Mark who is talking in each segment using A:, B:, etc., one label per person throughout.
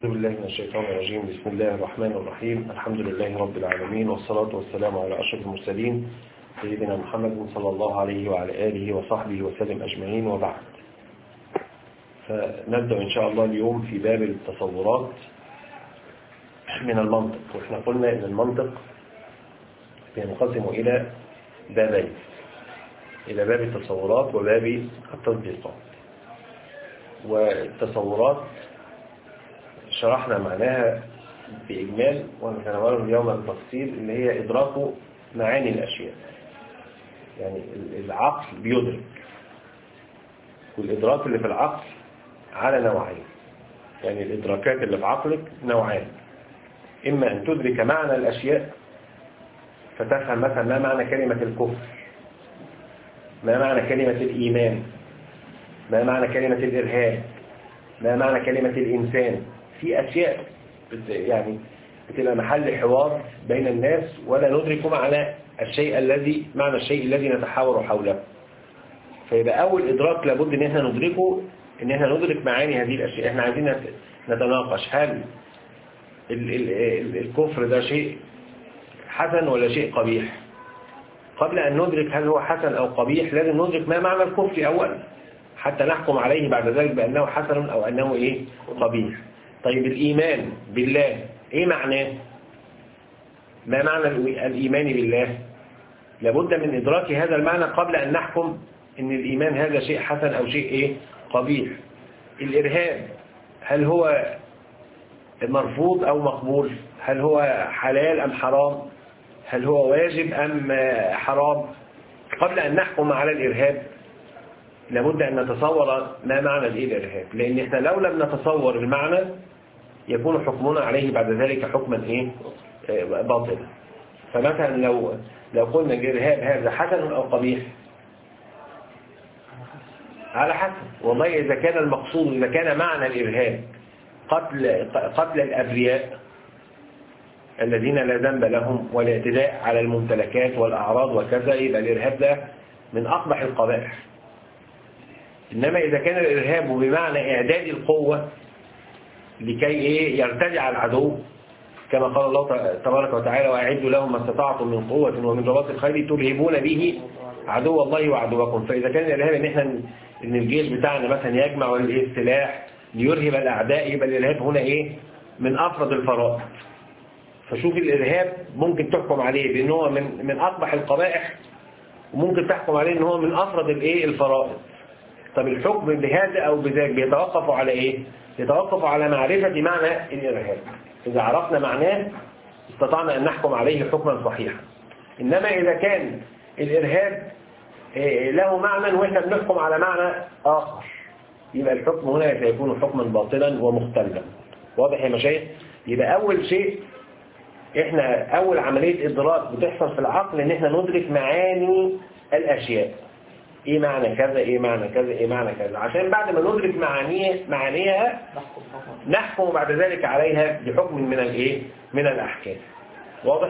A: أعوذ بالله من الشيطان الرجيم بسم الله الرحمن الرحيم الحمد لله رب العالمين والصلاة والسلام على أشرف المرسلين سيدنا محمد صلى الله عليه وعلى آله وصحبه وسلم أجمعين وبعد فنبدأ إن شاء الله اليوم في باب التصورات من المنطق وإحنا قلنا إن المنطق ينقسم إلى بابين إلى باب التصورات وباب التطبيقات والتصورات شرحنا معناها بإجمال ونتناوله اليوم بالتفصيل اللي هي إدراك معاني الأشياء يعني العقل بيدرك والإدراك اللي في العقل على نوعين يعني الإدراكات اللي في عقلك نوعان إما أن تدرك معنى الأشياء فتفهم مثلا ما معنى كلمة الكفر ما معنى كلمة الإيمان ما معنى كلمة الإرهاب ما معنى كلمة الإنسان في أشياء يعني بتبقى محل حوار بين الناس ولا ندرك معنى الشيء الذي معنى الشيء الذي نتحاور حوله فيبقى أول إدراك لابد إن احنا ندركه إن احنا ندرك معاني هذه الأشياء احنا عايزين نتناقش هل ال ال ال الكفر ده شيء حسن ولا شيء قبيح قبل أن ندرك هل هو حسن أو قبيح لازم ندرك ما معنى الكفر أولا حتى نحكم عليه بعد ذلك بأنه حسن أو أنه إيه قبيح طيب الإيمان بالله إيه معناه ما معنى الإيمان بالله لابد من إدراك هذا المعنى قبل أن نحكم أن الإيمان هذا شيء حسن أو شيء إيه قبيح الإرهاب هل هو مرفوض أو مقبول هل هو حلال أم حرام هل هو واجب أم حرام قبل أن نحكم على الإرهاب لابد أن نتصور ما معنى الإرهاب لأن إحنا لو لم نتصور المعنى يكون حكمنا عليه بعد ذلك حكما إيه باطلا فمثلا لو لو قلنا الإرهاب هذا حسن أو قبيح على حسب والله إذا كان المقصود إذا كان معنى الإرهاب قتل قتل الأبرياء الذين لا ذنب لهم والاعتداء على الممتلكات والأعراض وكذا يبقى الإرهاب ده من أقبح القبائح إنما إذا كان الإرهاب بمعنى إعداد القوة لكي إيه يرتدع العدو كما قال الله تبارك وتعالى وأعدوا لهم ما استطعتم من قوة ومن رباط الخيل ترهبون به عدو الله وعدوكم فإذا كان الإرهاب إن إحنا إن الجيش بتاعنا مثلا يجمع السلاح ليرهب الأعداء يبقى الإرهاب هنا إيه من أفرض الفرائض فشوف الإرهاب ممكن تحكم عليه بأن هو من من أقبح القبائح وممكن تحكم عليه أن هو من أفرض الإيه الفرائض طب الحكم بهذا أو بذاك بيتوقف على إيه؟ يتوقف على معرفة معنى الإرهاب إذا عرفنا معناه استطعنا أن نحكم عليه حكما صحيحا إنما إذا كان الإرهاب له معنى وإحنا بنحكم على معنى آخر يبقى الحكم هنا سيكون حكما باطلا ومختلا واضح يا مشايخ؟ يبقى أول شيء إحنا أول عملية إدراك بتحصل في العقل إن إحنا ندرك معاني الأشياء ايه معنى كذا ايه معنى كذا ايه معنى كذا عشان بعد ما ندرك معانيها معانيها نحكم بعد ذلك عليها بحكم من الايه من الاحكام واضح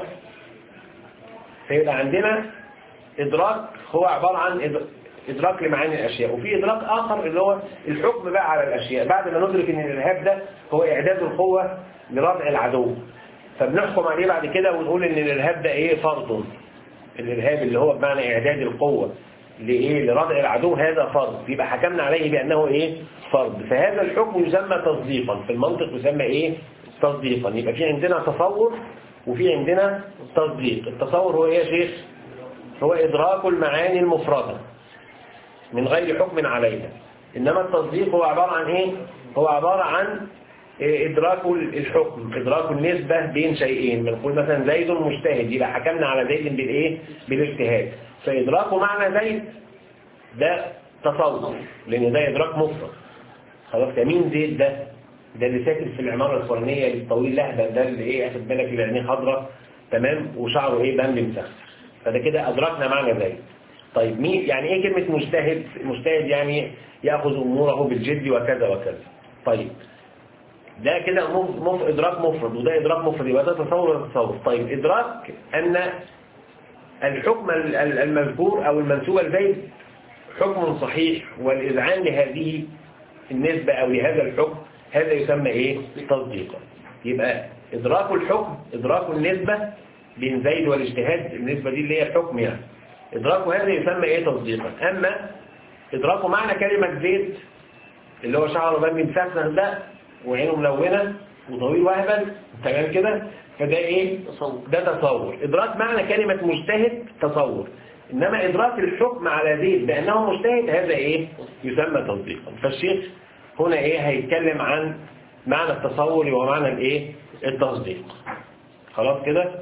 A: فيبقى عندنا ادراك هو عبارة عن ادراك لمعاني الاشياء وفي ادراك اخر اللي هو الحكم بقى على الاشياء بعد ما ندرك ان الارهاب ده هو اعداد القوة لردع العدو فبنحكم عليه بعد كده ونقول ان الارهاب ده ايه فرض الارهاب اللي هو بمعنى اعداد القوة لإيه لردع العدو هذا فرض يبقى حكمنا عليه بأنه إيه فرض فهذا الحكم يسمى تصديقا في المنطق يسمى إيه تصديقا يبقى في عندنا تصور وفي عندنا تصديق التصور هو إيه يا شيخ هو إدراك المعاني المفردة من غير حكم عليها إنما التصديق هو عبارة عن إيه هو عبارة عن إدراك الحكم إدراك النسبة بين شيئين بنقول مثلا زيد مجتهد يبقى حكمنا على زيد بالإيه بالاجتهاد فإدراكه معنى زيد ده تصور لأن ده إدراك مفرد خلاص مين زيد ده ده اللي ساكن في العمارة الفلانية الطويل لهبل ده اللي ايه اخد بالك اللي عينيه خضراء تمام وشعره ايه بامبي مسخ فده كده أدركنا معنى زيد طيب مين يعني ايه كلمة مجتهد مجتهد يعني يأخذ أموره بالجد وكذا وكذا طيب ده كده مف... إدراك مفرد وده إدراك مفرد يبقى ده تصور ولا تصور طيب إدراك أن الحكم المذكور أو المنسوب لزيد حكم صحيح والإذعان لهذه النسبة أو لهذا الحكم هذا يسمى ايه تصديقا يبقى ادراك الحكم ادراك النسبة بين زيد والاجتهاد النسبة دي اللي هي الحكم يعني ادراك هذا يسمى ايه تصديقا اما ادراك معنى كلمة زيد اللي هو شعره بني مسخن ده وعينه ملونة وطويل وهبل تمام كده فده ايه
B: تصور
A: ده تصور ادراك معنى كلمة مجتهد تصور انما ادراك الحكم على زيد بانه مجتهد هذا ايه يسمى تصديقا فالشيخ هنا ايه هيتكلم عن معنى التصور ومعنى الايه التصديق خلاص كده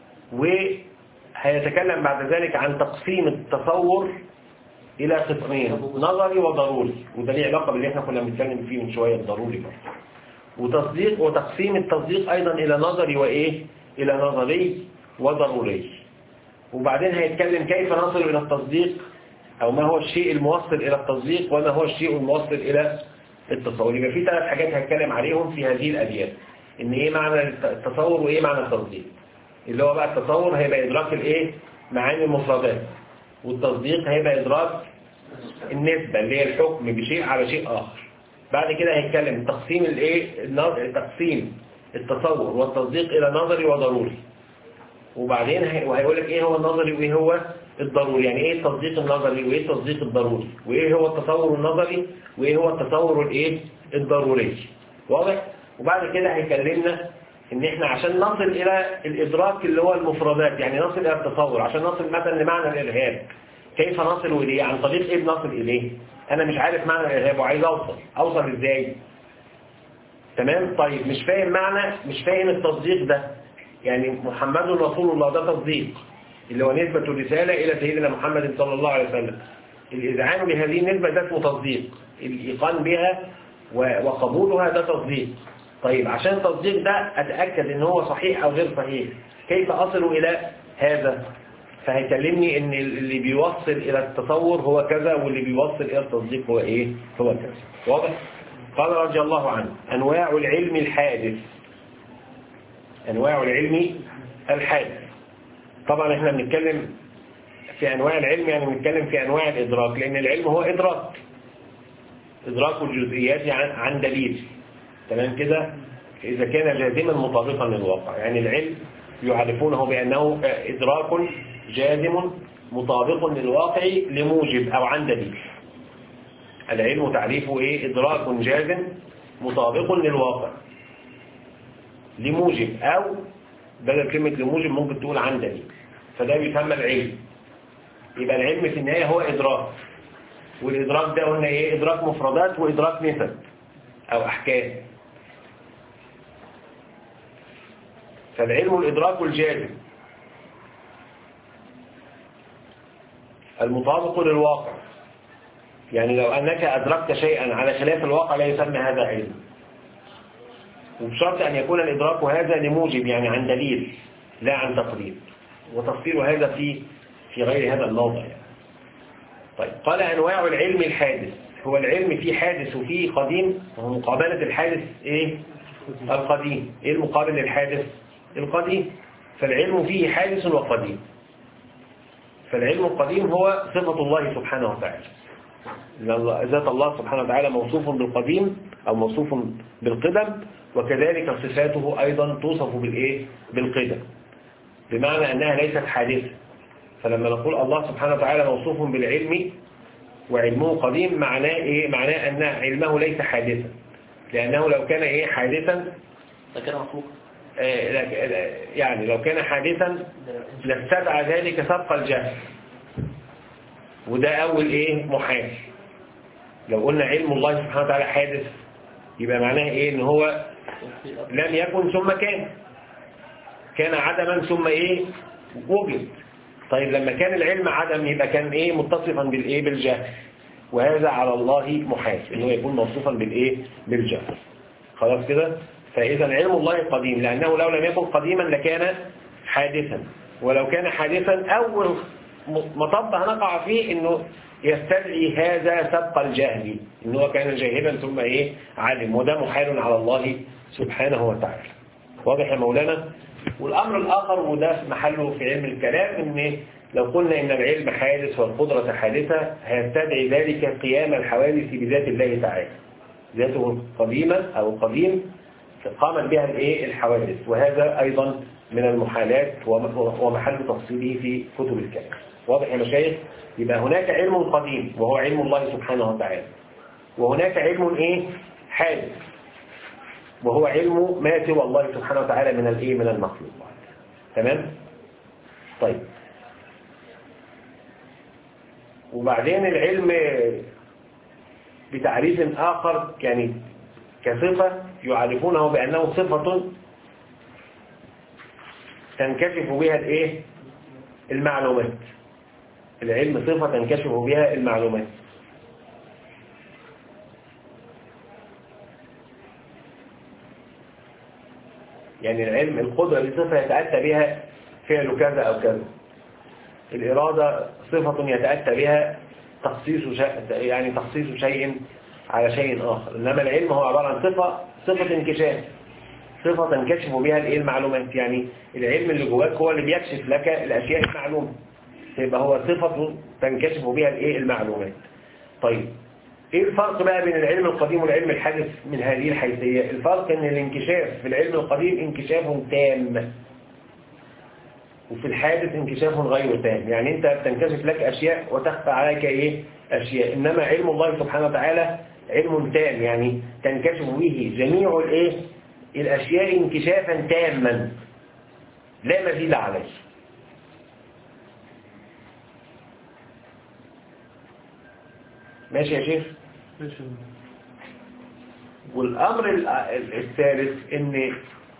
A: وهيتكلم بعد ذلك عن تقسيم التصور الى قسمين نظري وضروري وده ليه علاقه باللي احنا كنا بنتكلم فيه من شويه الضروري برضه وتصديق وتقسيم التصديق أيضا إلى نظري وإيه إلى نظري وضروري وبعدين هيتكلم كيف نصل إلى التصديق أو ما هو الشيء الموصل إلى التصديق وما هو الشيء الموصل إلى التصور يبقى في ثلاث حاجات هتكلم عليهم في هذه الأبيات إن إيه معنى التصور وإيه معنى التصديق اللي هو بقى التصور هيبقى إدراك الإيه معاني المفردات والتصديق هيبقى إدراك النسبة اللي هي الحكم بشيء على شيء آخر بعد كده هيتكلم تقسيم الايه النظ- تقسيم التصور والتصديق الى نظري وضروري وبعدين هي- وهيقول لك ايه هو النظري وايه هو الضروري يعني ايه التصديق النظري وايه التصديق الضروري وايه هو التصور النظري وايه هو التصور الايه الضروري واضح وبعد كده هيكلمنا ان احنا عشان نصل الى الادراك اللي هو المفردات يعني نصل الى التصور عشان نصل مثلا لمعنى الارهاب كيف نصل اليه عن طريق ايه بنصل اليه انا مش عارف معنى الارهاب وعايز اوصل اوصل ازاي تمام طيب مش فاهم معنى مش فاهم التصديق ده يعني محمد رسول الله ده تصديق اللي هو نسبة الرسالة إلى سيدنا محمد صلى الله عليه وسلم الإذعان بهذه النسبة ده اسمه تصديق الإيقان بها و- وقبولها ده تصديق طيب عشان التصديق ده أتأكد إن هو صحيح أو غير صحيح كيف أصل إلى هذا فهيكلمني إن اللي بيوصل إلى التصور هو كذا واللي بيوصل إلى التصديق هو إيه هو كذا واضح قال رضي الله عنه أنواع العلم الحادث أنواع العلم الحادث طبعا احنا بنتكلم في أنواع العلم يعني بنتكلم في أنواع الإدراك لأن العلم هو إدراك إدراك الجزئيات عن عن دليل تمام كده إذا كان جازما مطابقا للواقع يعني العلم يعرفونه بأنه إدراك جازم مطابق للواقع لموجب أو عن دليل العلم تعريفه إيه إدراك جازم مطابق للواقع لموجب أو بدل كلمة لموجب ممكن تقول عن دليل فده بيسمى العلم يبقى العلم في النهاية هو إدراك والإدراك ده قلنا إيه إدراك مفردات وإدراك نسب أو أحكام فالعلم الإدراك الجازم المطابق للواقع يعني لو أنك أدركت شيئا على خلاف الواقع لا يسمى هذا علم وبشرط أن يكون الإدراك هذا لموجب يعني عن دليل لا عن تقرير وتفصيل هذا في في غير هذا الموضع يعني. طيب قال أنواع العلم الحادث هو العلم فيه حادث وفيه قديم وهو مقابلة الحادث إيه؟ القديم إيه المقابل للحادث القديم فالعلم فيه حادث وقديم فالعلم القديم هو صفة الله سبحانه وتعالى ذات الله سبحانه وتعالى موصوف بالقديم أو موصوف بالقدم وكذلك صفاته أيضا توصف بالإيه؟ بالقدم بمعنى أنها ليست حادثة فلما نقول الله سبحانه وتعالى موصوف بالعلم وعلمه قديم معناه إيه؟ معناه أن علمه ليس حادثا لأنه لو كان إيه حادثا
B: فكان مخلوق
A: آه، لك- يعني لو كان حادثا لاستدعى ذلك سبق الجهل وده أول إيه محال لو قلنا علم الله سبحانه وتعالى حادث يبقى معناه إيه إن هو لم يكن ثم كان كان عدما ثم إيه وجد طيب لما كان العلم عدم يبقى كان إيه متصفا بالإيه بالجهل وهذا على الله محال إنه يكون موصوفا بالإيه بالجهل خلاص كده فإذا علم الله قديم لأنه لو لم يكن قديما لكان حادثا ولو كان حادثا أول مطب هنقع فيه إنه يستدعي هذا سبق الجهل إنه هو كان جاهلا ثم إيه علم وده محال على الله سبحانه وتعالى واضح يا مولانا والأمر الآخر وده محله في علم الكلام إن لو قلنا إن العلم حادث والقدرة حادثة هيستدعي ذلك قيام الحوادث بذات الله تعالى ذاته قديمة أو قديم قامت بها الايه الحوادث وهذا أيضا من المحالات ومحل تفصيله في كتب الكلام واضح يا مشايخ يبقى هناك علم قديم وهو علم الله سبحانه وتعالى وهناك علم ايه حادث وهو علم ما سوى الله سبحانه وتعالى من الايه من المخلوقات تمام طيب وبعدين العلم بتعريف آخر يعني كصفة يعرفونه بأنه صفة تنكشف بها الايه المعلومات العلم صفة تنكشف بها المعلومات يعني العلم القدرة دي صفة يتأتى بها فعل كذا أو كذا الإرادة صفة يتأتى بها تخصيص شيء يعني تخصيص شيء على شيء آخر إنما العلم هو عبارة عن صفة صفة انكشاف صفة تنكشف بها الايه المعلومات يعني العلم اللي جواك هو اللي بيكشف لك الأشياء المعلومة يبقى هو صفة تنكشف بها الايه المعلومات طيب ايه الفرق بقى بين العلم القديم والعلم الحادث من هذه الحيثية الفرق ان الانكشاف في العلم القديم انكشاف تام وفي الحادث انكشاف غير تام يعني انت بتنكشف لك اشياء وتخفى عليك ايه اشياء انما علم الله سبحانه وتعالى علم تام يعني تنكشف به جميع الايه الاشياء انكشافا تاما لا مزيد عليه ماشي يا شيخ
B: ماشي
A: والامر ال- الثالث ان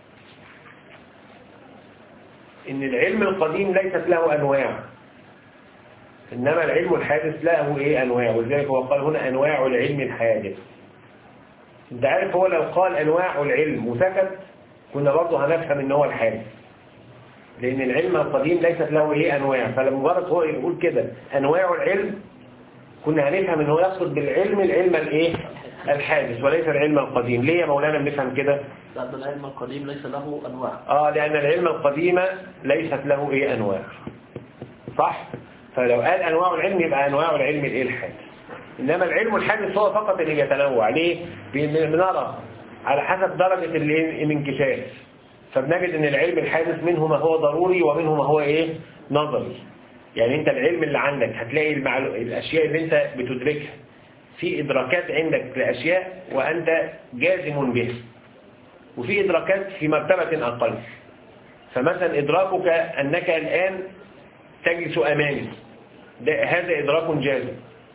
A: ان العلم القديم ليست له انواع انما العلم الحادث له ايه انواع ولذلك هو قال هنا انواع العلم الحادث انت عارف هو لو قال انواع العلم وسكت كنا برضه هنفهم ان هو الحادث لان العلم القديم ليست له ايه انواع فلمجرد هو يقول كده انواع العلم كنا هنفهم ان هو يقصد بالعلم العلم الايه الحادث وليس العلم القديم ليه يا مولانا بنفهم كده
B: لأن العلم القديم ليس له أنواع
A: اه لان العلم القديم ليست له ايه انواع صح فلو قال انواع العلم يبقى انواع العلم الايه الحادث انما العلم الحادث هو فقط اللي بيتنوع ليه بن- بنرى على حسب درجة الايه الانكشاف فبنجد ان العلم الحادث منه ما هو ضروري ومنه ما هو ايه نظري يعني انت العلم اللي عندك هتلاقي المعلو... الاشياء اللي انت بتدركها في ادراكات عندك لاشياء وانت جازم بها وفي ادراكات في مرتبة اقل فمثلا ادراكك انك الان تجلس امامي ده هذا ادراك جازم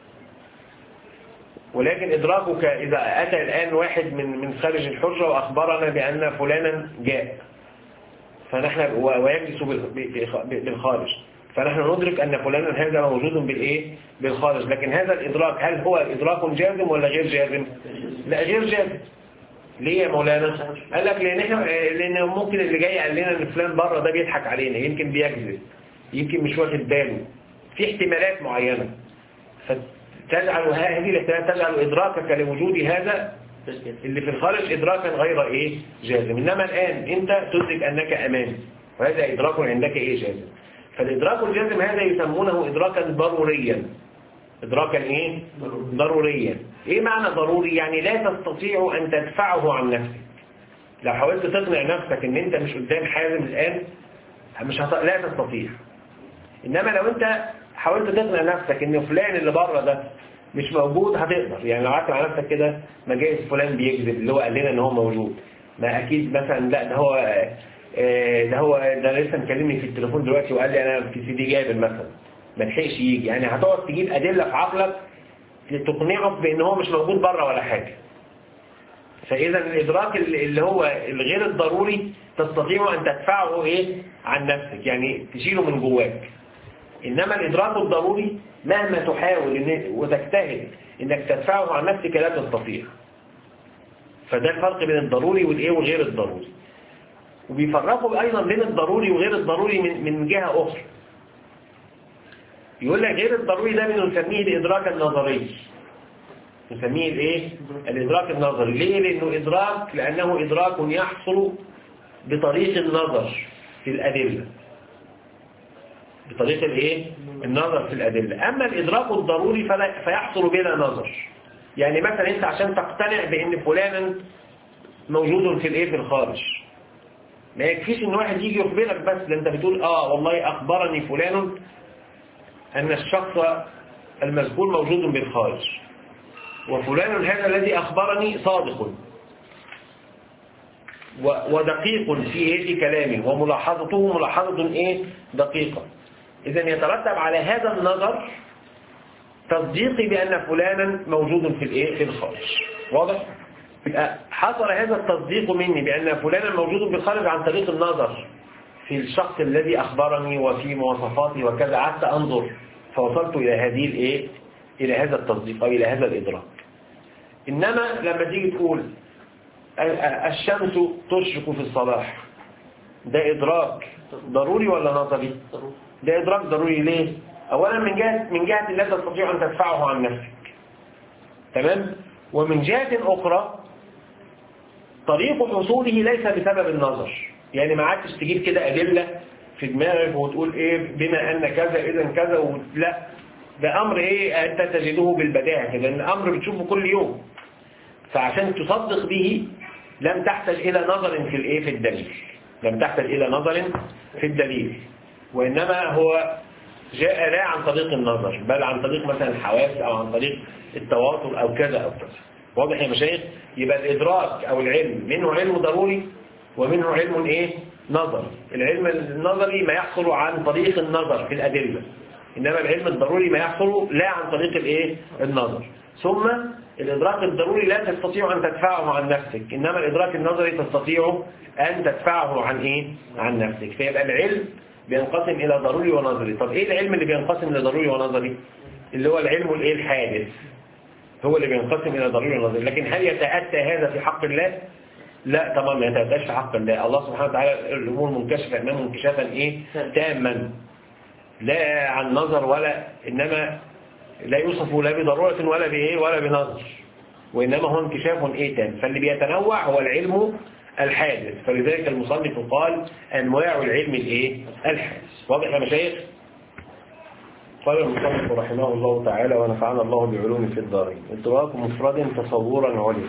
A: ولكن إدراكك إذا أتى الآن واحد من من خارج الحجرة وأخبرنا بأن فلانا جاء فنحن و- ويجلس بال- ب- ب- بالخارج فنحن ندرك أن فلانا هذا موجود بالإيه بالخارج لكن هذا الإدراك هل هو إدراك جازم ولا غير جازم لا غير جازم ليه يا مولانا قال لك لأن احنا لأن ممكن اللي جاي قال لنا إن فلان بره ده بيضحك علينا يمكن بيكذب يمكن مش واخد باله في احتمالات معينة فتجعل هذه الاحتمالات تجعل إدراكك لوجود هذا اللي في الخارج إدراكا غير إيه جازم إنما الآن أنت تدرك أنك أمامي وهذا إدراك عندك إيه جازم فالإدراك الجازم هذا يسمونه إدراكا ضروريا إدراكا إيه ضروريا إيه معنى ضروري يعني لا تستطيع أن تدفعه عن نفسك لو حاولت تقنع نفسك ان انت مش قدام حازم الآن مش هت... لا تستطيع انما لو انت حاولت تقنع نفسك ان فلان اللي بره ده مش موجود هتقدر يعني لو قعدت مع نفسك كده ما جايز فلان بيكذب اللي هو قال لنا ان هو موجود ما اكيد مثلا لا ده هو آه، ده هو ده لسه مكلمني في التليفون دلوقتي وقال لي انا في سيدي جابر مثلا ما لحقش يجي يعني هتقعد تجيب ادله في عقلك تقنعك بان هو مش موجود بره ولا حاجه فإذا الإدراك اللي هو الغير الضروري تستطيع أن تدفعه إيه عن نفسك يعني تشيله من جواك إنما الإدراك الضروري مهما تحاول إن وتجتهد إنك تدفعه عن نفسك لا تستطيع فده الفرق بين الضروري والإيه وغير الضروري وبيفرقوا أيضا بين الضروري وغير الضروري من من جهة أخرى يقول لك غير الضروري ده بنسميه الإدراك النظري نسميه الايه الادراك النظري ليه لانه ادراك لانه ادراك يحصل بطريق النظر في الادله بطريق الايه النظر في الادله اما الادراك الضروري فلا فيحصل بلا نظر يعني مثلا انت عشان تقتنع بان فلانا موجود في الايه في الخارج ما يكفيش ان واحد يجي يخبرك بس ده انت بتقول اه والله اخبرني فلان ان الشخص المذكور موجود بالخارج وفلان هذا الذي اخبرني صادق و- ودقيق في ايه في كلامه وملاحظته ملاحظة ايه دقيقة اذا يترتب على هذا النظر تصديقي بأن فلانا موجود في الايه في الخارج واضح يبقى حصل هذا التصديق مني بأن فلانا موجود بالخارج عن طريق النظر في الشخص الذي أخبرني وفي مواصفاته وكذا قعدت أنظر فوصلت إلى هذه الإيه إلى هذا التصديق أو إلى هذا الإدراك إنما لما تيجي تقول ال- الشمس تشرق في الصباح ده إدراك ضروري ولا نظري
B: ضروري
A: ده إدراك ضروري ليه أولا من جهة من جهة لا تستطيع أن تدفعه عن نفسك تمام ومن جهة أخرى طريق حصوله ليس بسبب النظر يعني ما عادش تجيب كده أدلة في دماغك وتقول إيه بما أن كذا إذا كذا و... لا ده أمر إيه أنت تجده بالبداهة كده لأن أمر بتشوفه كل يوم فعشان تصدق به لم تحتاج إلى نظر في الإيه في الدليل لم تحتاج إلى نظر في الدليل وإنما هو جاء لا عن طريق النظر بل عن طريق مثلا الحواس أو عن طريق التواصل أو كذا أو كذا واضح يا مشايخ يبقى الإدراك أو العلم منه علم ضروري ومنه علم إيه نظري العلم النظري ما يحصل عن طريق النظر في الأدلة إنما العلم الضروري ما يحصل لا عن طريق الإيه النظر ثم الإدراك الضروري لا تستطيع أن تدفعه عن نفسك إنما الإدراك النظري تستطيع أن تدفعه عن إيه عن نفسك فيبقى العلم بينقسم إلى ضروري ونظري طب إيه العلم اللي بينقسم لضروري ونظري اللي هو العلم الإيه الحادث هو اللي بينقسم إلى ضروري ونظري لكن هل يتأتى هذا في حق الله لا طبعا ما يتأتاش في حق الله الله سبحانه وتعالى الأمور منكشفة أمامه انكشافا إيه تاما لا عن نظر ولا إنما لا يوصف لا بضرورة ولا بإيه ولا بنظر وإنما هو انكشاف إيه تام فاللي بيتنوع هو العلم الحادث فلذلك المصنف قال أنواع العلم الإيه الحادث واضح يا مشايخ قال المصنف رحمه الله تعالى ونفعنا الله بعلوم في الدارين إدراك مفرد تصورا علم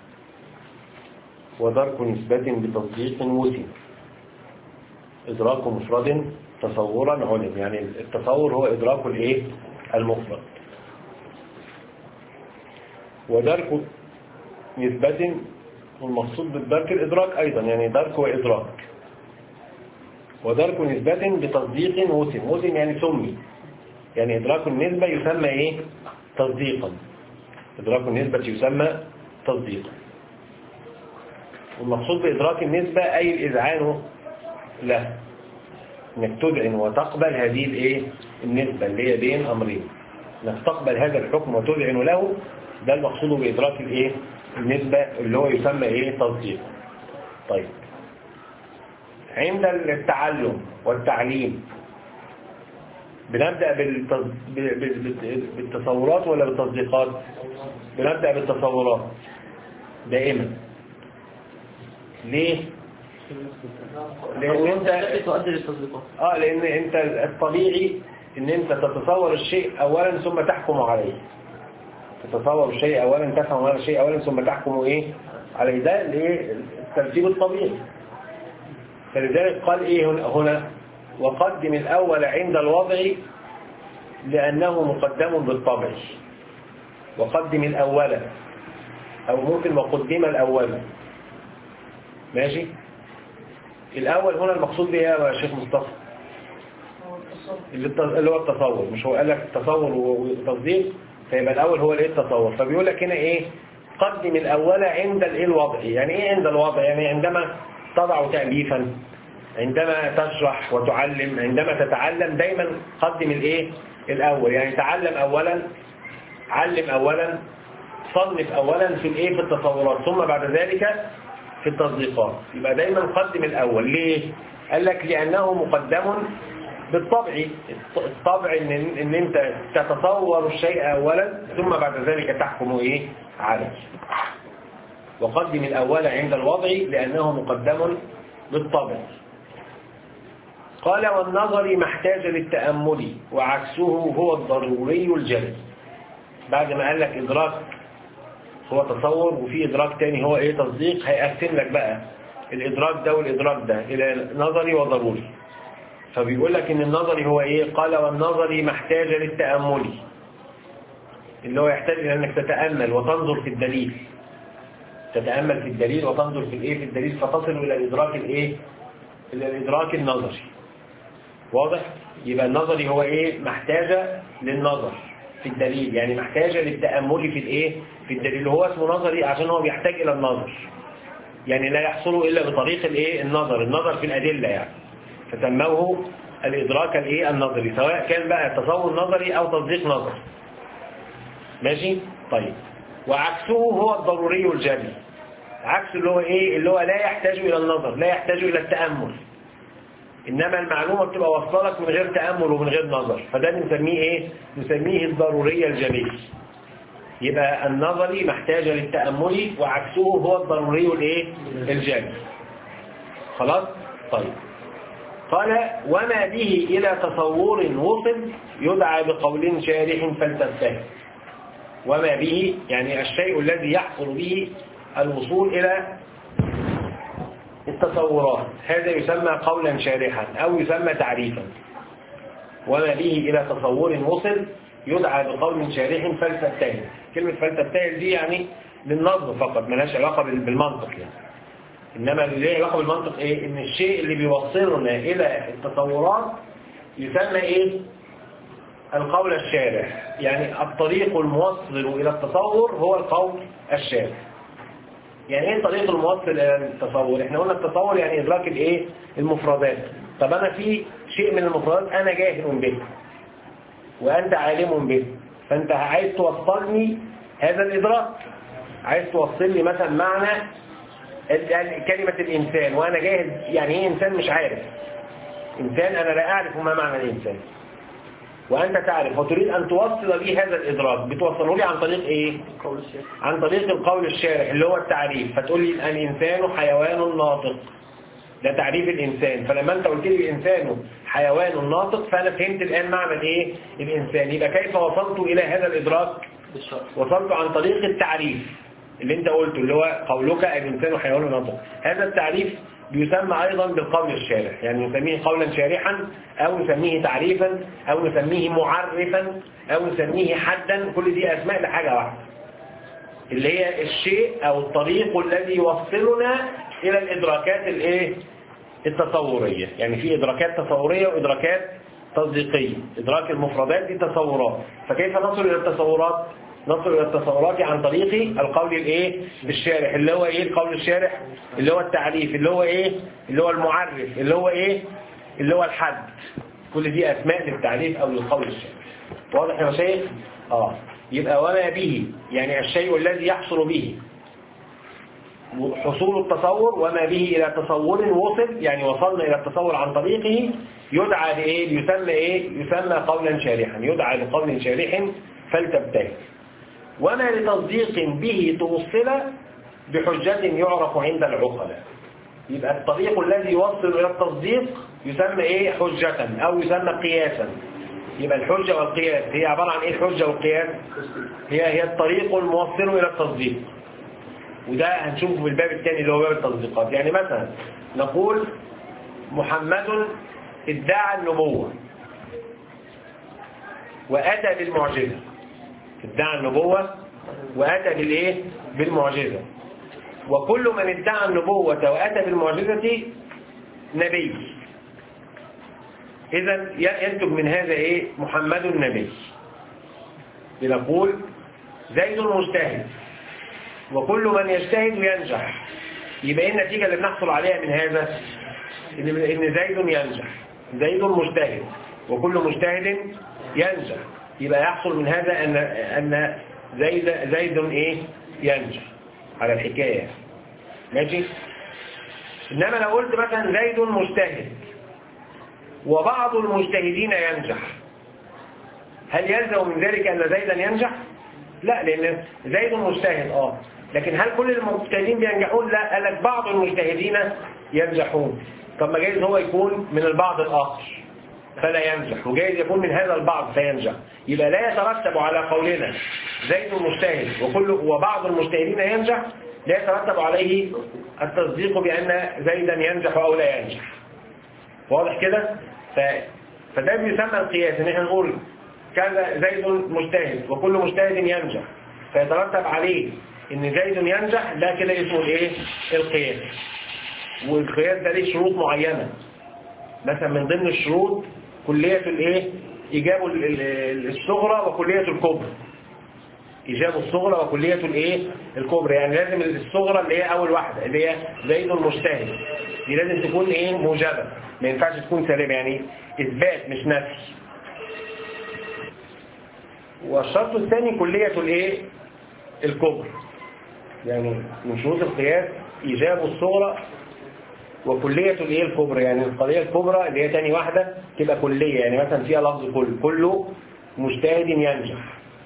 A: ودرك نسبة بتصديق وسم إدراك مفرد تصورا علم يعني التصور هو إدراك الإيه المفرد ودرك نسبة والمقصود بالدرك الإدراك أيضا يعني درك وإدراك ودرك نسبة بتصديق وسم وسم يعني سمي يعني إدراك النسبة يسمى إيه تصديقا إدراك النسبة يسمى تصديقا والمقصود بإدراك النسبة أي الإذعان له انك تدعن وتقبل هذه الايه النسبة اللي هي بين امرين انك تقبل هذا الحكم وتدعن له ده المقصود بادراك الايه النسبة اللي هو يسمى ايه تصديق طيب عند التعلم والتعليم بنبدأ بالتص- ب- ب- ب- بالتصورات ولا بالتصديقات بنبدأ بالتصورات دائما ليه لأن انت
B: التي تؤدي للتصديقات
A: اه لان انت الطبيعي ان انت تتصور الشيء اولا ثم تحكم عليه تتصور الشيء اولا تفهم هذا الشيء اولا ثم تحكم ايه عليه ده الايه الترتيب الطبيعي فلذلك قال ايه هنا, هنا وقدم الاول عند الوضع لانه مقدم بالطبع وقدم الاول او ممكن وقدم الاول ماشي الأول هنا المقصود به يا شيخ مصطفى اللي الت- اللي هو التصور مش هو قال لك التصور والتصديق فيبقى الأول هو الايه التصور فبيقول لك هنا ايه قدم الأول عند الايه الوضع يعني ايه عند الوضع يعني عندما تضع تأليفا عندما تشرح وتعلم عندما تتعلم دايما قدم الايه الأول يعني تعلم أولا علم أولا صنف أولا في الايه في التصورات ثم بعد ذلك في التصديقات يبقى دايما قدم الأول ليه؟ قال لك لأنه مقدم بالطبع الطبع إن, إن أنت تتصور الشيء أولا ثم بعد ذلك تحكم إيه عليه وقدم الأول عند الوضع لأنه مقدم بالطبع قال والنظر ما احتاج للتأمل وعكسه هو الضروري الجلي بعد ما قال لك إدراك هو تصور وفي إدراك تاني هو إيه تصديق هيقسم لك بقى الإدراك ده والإدراك ده إلى نظري وضروري فبيقول لك إن النظري هو إيه قال والنظري محتاج للتأمل اللي هو يحتاج إلى أنك تتأمل وتنظر في الدليل تتأمل في الدليل وتنظر في الإيه في الدليل فتصل إلى الإدراك الإيه إلى الإدراك النظري واضح يبقى النظري هو إيه محتاجة للنظر في الدليل يعني محتاجة للتأمل في الإيه في الدليل هو اسمه نظري عشان هو بيحتاج إلى النظر يعني لا يحصل إلا بطريق الإيه النظر النظر في الأدلة يعني فسموه الإدراك الإيه النظري سواء كان بقى تصور نظري أو تصديق نظري ماشي طيب وعكسه هو الضروري الجلي عكس اللي هو ايه اللي هو لا يحتاج الى النظر لا يحتاج الى التأمل انما المعلومة بتبقى واصله لك من غير تأمل ومن غير نظر فده بنسميه ايه نسميه الضرورية الجلية يبقى النظري محتاج للتأمل وعكسه هو الضروري الايه الجلي خلاص طيب قال وما به إلى تصور وصل يدعى بقول شارح فلتفهم وما به يعني الشيء الذي يحصل به الوصول إلى التصورات هذا يسمى قولا شارحا أو يسمى تعريفا وما به إلى تصور وصل يدعى بقول شارح فلتفتهم كلمة فلتفتهم دي يعني للنظم فقط ملهاش علاقة بالمنطق يعني إنما اللي له علاقة بالمنطق إيه إن الشيء اللي بيوصلنا إلى التصورات يسمى إيه القول الشارح يعني الطريق الموصل إلى التصور هو القول الشارح يعني ايه الطريق الموصل الى التصور احنا قلنا التصور يعني ادراك الايه المفردات طب انا في شيء من المفردات انا جاهل به وانت عالم به فانت عايز توصلني هذا الادراك عايز توصل لي مثلا معنى كلمة الانسان وانا جاهل يعني ايه انسان مش عارف انسان انا لا اعرف ما معنى الانسان وأنت تعرف وتريد أن توصل لي هذا الإدراك بتوصله لي عن طريق إيه؟
B: قول الشيخ
A: عن طريق القول الشارح اللي هو التعريف فتقول لي الإنسان حيوان ناطق ده تعريف الإنسان فلما أنت قلت لي الإنسان حيوان ناطق فأنا فهمت الآن معنى الإيه؟ الإنسان يبقى كيف وصلت إلى هذا الإدراك؟
B: بالشرط
A: وصلت عن طريق التعريف اللي انت قلته اللي هو قولك الإنسان حيوان ناطق هذا التعريف بيسمى أيضا بالقول الشارح يعني نسميه قولا شارحا أو نسميه تعريفا أو نسميه معرفا أو نسميه حدا كل دي أسماء لحاجة واحدة اللي هي الشيء أو الطريق الذي يوصلنا إلى الإدراكات الإيه التصورية يعني في إدراكات تصورية وإدراكات تصديقية إدراك المفردات دي تصورات فكيف نصل إلى التصورات نصل إلى التصورات عن طريق القول الإيه الشارح اللي هو إيه القول الشارح اللي هو التعريف اللي هو إيه اللي هو المعرف اللي هو إيه اللي هو الحد كل دي أسماء للتعريف أو للقول الشارح واضح يا مشايخ آه يبقى وما به يعني الشيء الذي يحصل به حصول التصور وما به إلى تصور وصل يعني وصلنا إلى التصور عن طريقه يدعى لإيه يسمى إيه يسمى قولا شارحا يدعى لقول شارح فلتبتهل وما لتصديق به توصل بحجة يعرف عند العقلاء يبقى الطريق الذي يوصل إلى التصديق يسمى إيه حجة أو يسمى قياسا يبقى الحجة والقياس هي عبارة عن إيه الحجة والقياس هي هي الطريق الموصل إلى التصديق وده هنشوفه في الباب الثاني اللي هو باب التصديقات يعني مثلا نقول محمد ادعى النبوة وأتى بالمعجزة ادعى النبوة وأتى بالإيه بالمعجزة وكل من ادعى النبوة وأتى بالمعجزة نبي إذا ينتج من هذا إيه محمد النبي بنقول زيد مجتهد وكل من يجتهد ينجح يبقى ايه النتيجة اللي بنحصل عليها من هذا ان إن زيد ينجح زيد مجتهد وكل مجتهد ينجح يبقى يحصل من هذا ان ان زيد زيد ايه ينجح على الحكاية ماشي انما لو قلت مثلا زيد مجتهد وبعض المجتهدين ينجح هل يلزم من ذلك ان زيدا ينجح لا لان زيد مجتهد اه لكن هل كل المجتهدين بينجحون لا قال لك بعض المجتهدين ينجحون طب ما جايز هو يكون من البعض الاخر فلا ينجح وجايز يكون من هذا البعض فينجح يبقى لا يترتب على قولنا زيد مجتهد وكل وبعض المجتهدين ينجح لا يترتب عليه التصديق بأن زيدا ينجح أو لا ينجح واضح كده ف... فده بيسمى القياس ان احنا نقول كذا زيد مجتهد وكل مجتهد ينجح فيترتب عليه ان زيد ينجح ده كده اسمه الايه القياس والقياس ده ليه شروط معينة مثلا من ضمن الشروط كلية الايه ايجاب ال- ال- الصغرى وكلية الكبرى إيجاب الصغرى وكلية الإيه؟ الكبرى يعني لازم الصغرى اللي هي أول واحدة اللي هي زيد المجتهد دي لازم تكون إيه؟ موجبة ما ينفعش تكون سالبة يعني إثبات مش نفي والشرط الثاني كلية الإيه؟ الكبرى يعني من شروط القياس إيجاب الصغرى وكلية الإيه الكبرى يعني القضية الكبرى اللي هي تاني واحدة تبقى كلية يعني مثلا فيها لفظ كل كله مجتهد ينجح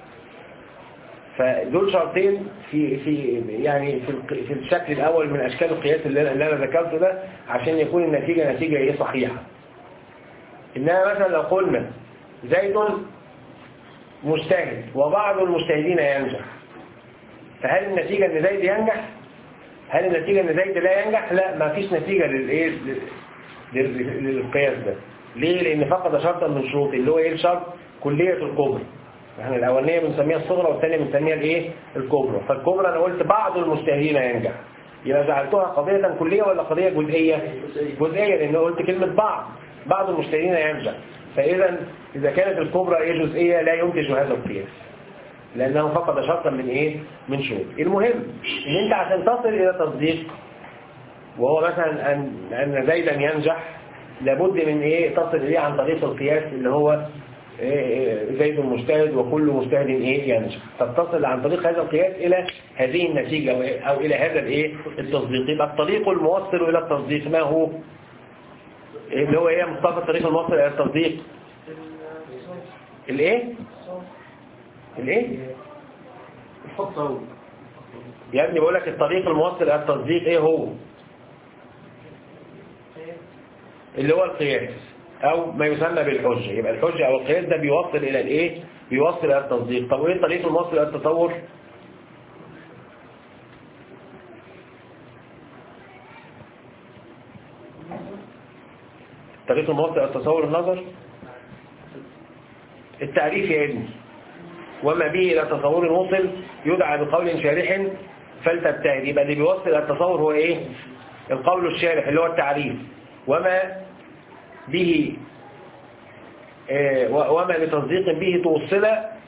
A: فدول شرطين في في يعني في الق- في الشكل الاول من اشكال القياس اللي أنا- اللي انا ذكرته ده عشان يكون النتيجه نتيجه ايه صحيحه انما مثلا لو قلنا زيد مجتهد وبعض المجتهدين ينجح فهل النتيجه ان زيد ينجح هل النتيجه ان زيد لا ينجح لا ما فيش نتيجه للايه لل- لل- للقياس ده ليه لان فقد شرطا من شروط اللي هو ايه الشرط كليه الكبرى احنا الاولانيه بنسميها الصغرى والثانيه بنسميها الايه الكبرى فالكبرى انا قلت بعض المجتهدين ينجح يبقى جعلتها قضيه كليه ولا قضيه جزئيه جزئيه لان قلت كلمه بعض بعض المجتهدين ينجح فاذا اذا كانت الكبرى ايه جزئيه لا ينتج هذا القياس لانه فقد شرطا من ايه من شروط المهم ان انت عشان تصل الى تصديق وهو مثلا ان ان زيدا ينجح لابد من ايه تصل اليه عن طريق القياس اللي هو إيه زيد مجتهد وكل مجتهد ايه ينجح فتصل عن طريق هذا القياس الى هذه النتيجة أو- او الى هذا الايه التصديق يبقى الطريق الموصل الى التصديق ما هو اللي هو ايه يا مصطفى الطريق الموصل الى التصديق الايه الايه
B: الحط أهو
A: يا ابني بقول لك الطريق الموصل الى التصديق ايه هو اللي هو القياس او ما يسمى بالحجة يبقى الحجة او القياس ده بيوصل الى الايه بيوصل الى التصديق طب وايه الطريق الموصل الى التصور الطريق الموصل الى التصور النظر التعريف يا ابني وما به إلى تصور وصل يدعى بقول شارح فلتبتعد يبقى اللي بيوصل إلى التصور هو إيه القول الشارح اللي هو التعريف وما به آه، و- وما لتصديق به توصل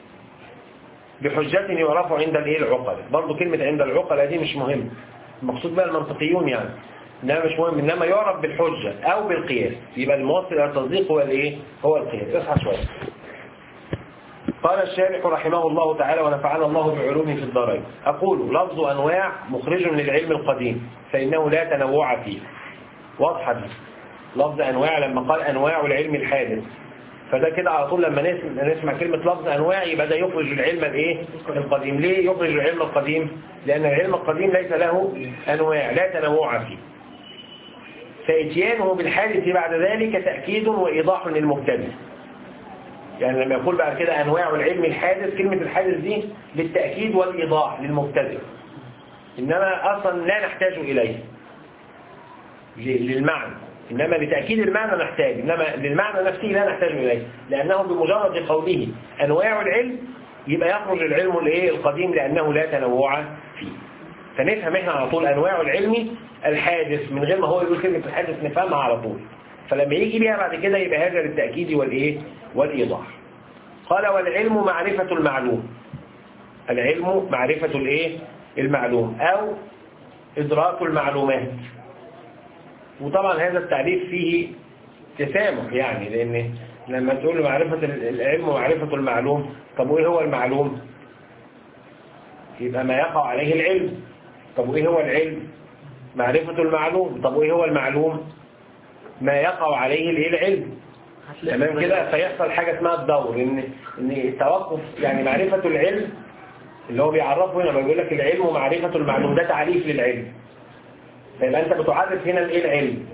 A: بحجة يعرف عند الايه العقل برضو كلمة عند العقل دي مش مهم المقصود بها المنطقيون يعني انما مش مهم انما يعرف بالحجة او بالقياس يبقى الموصل الى التصديق هو الايه هو القياس اصحى شوية قال الشارح رحمه الله تعالى ونفعنا الله بعلومه في الدارين أقول لفظ أنواع مخرج للعلم القديم فإنه لا تنوع فيه واضحة دي لفظ أنواع لما قال أنواع العلم الحادث فده كده على طول لما نسمع, نسمع كلمة لفظ أنواع يبقى ده يخرج العلم الإيه القديم ليه يخرج العلم القديم لأن العلم القديم ليس له أنواع لا تنوع فيه فإتيانه بالحادث بعد ذلك تأكيد وإيضاح للمبتدئ يعني لما يقول بعد كده أنواع العلم الحادث كلمة الحادث دي للتأكيد والإيضاح للمبتدئ إنما أصلا لا نحتاج إليه ل- للمعنى إنما لتأكيد المعنى نحتاج إنما للمعنى نفسه لا نحتاج إليه لأنه بمجرد قوله أنواع العلم يبقى يخرج العلم الايه القديم لأنه لا تنوع فيه فنفهم احنا على طول أنواع العلم الحادث من غير ما هو يقول كلمة الحادث نفهمها على طول فلما يجي بيها بعد كده يبقى هذا للتأكيد والإيه والإيضاح قال والعلم معرفة المعلوم العلم معرفة الإيه المعلوم أو إدراك المعلومات وطبعا هذا التعريف فيه تسامح يعني لأن لما تقول له معرفة العلم ومعرفة المعلوم طب وإيه هو المعلوم يبقى ما يقع عليه العلم طب وإيه هو العلم معرفة المعلوم طب وإيه هو المعلوم ما يقع عليه الإيه العلم تمام كده فيحصل حاجة اسمها الدور ان ان التوقف يعني معرفة العلم اللي هو بيعرفه هنا بيقول لك العلم ومعرفة المعلوم ده تعريف للعلم فيبقى انت بتعرف هنا الايه العلم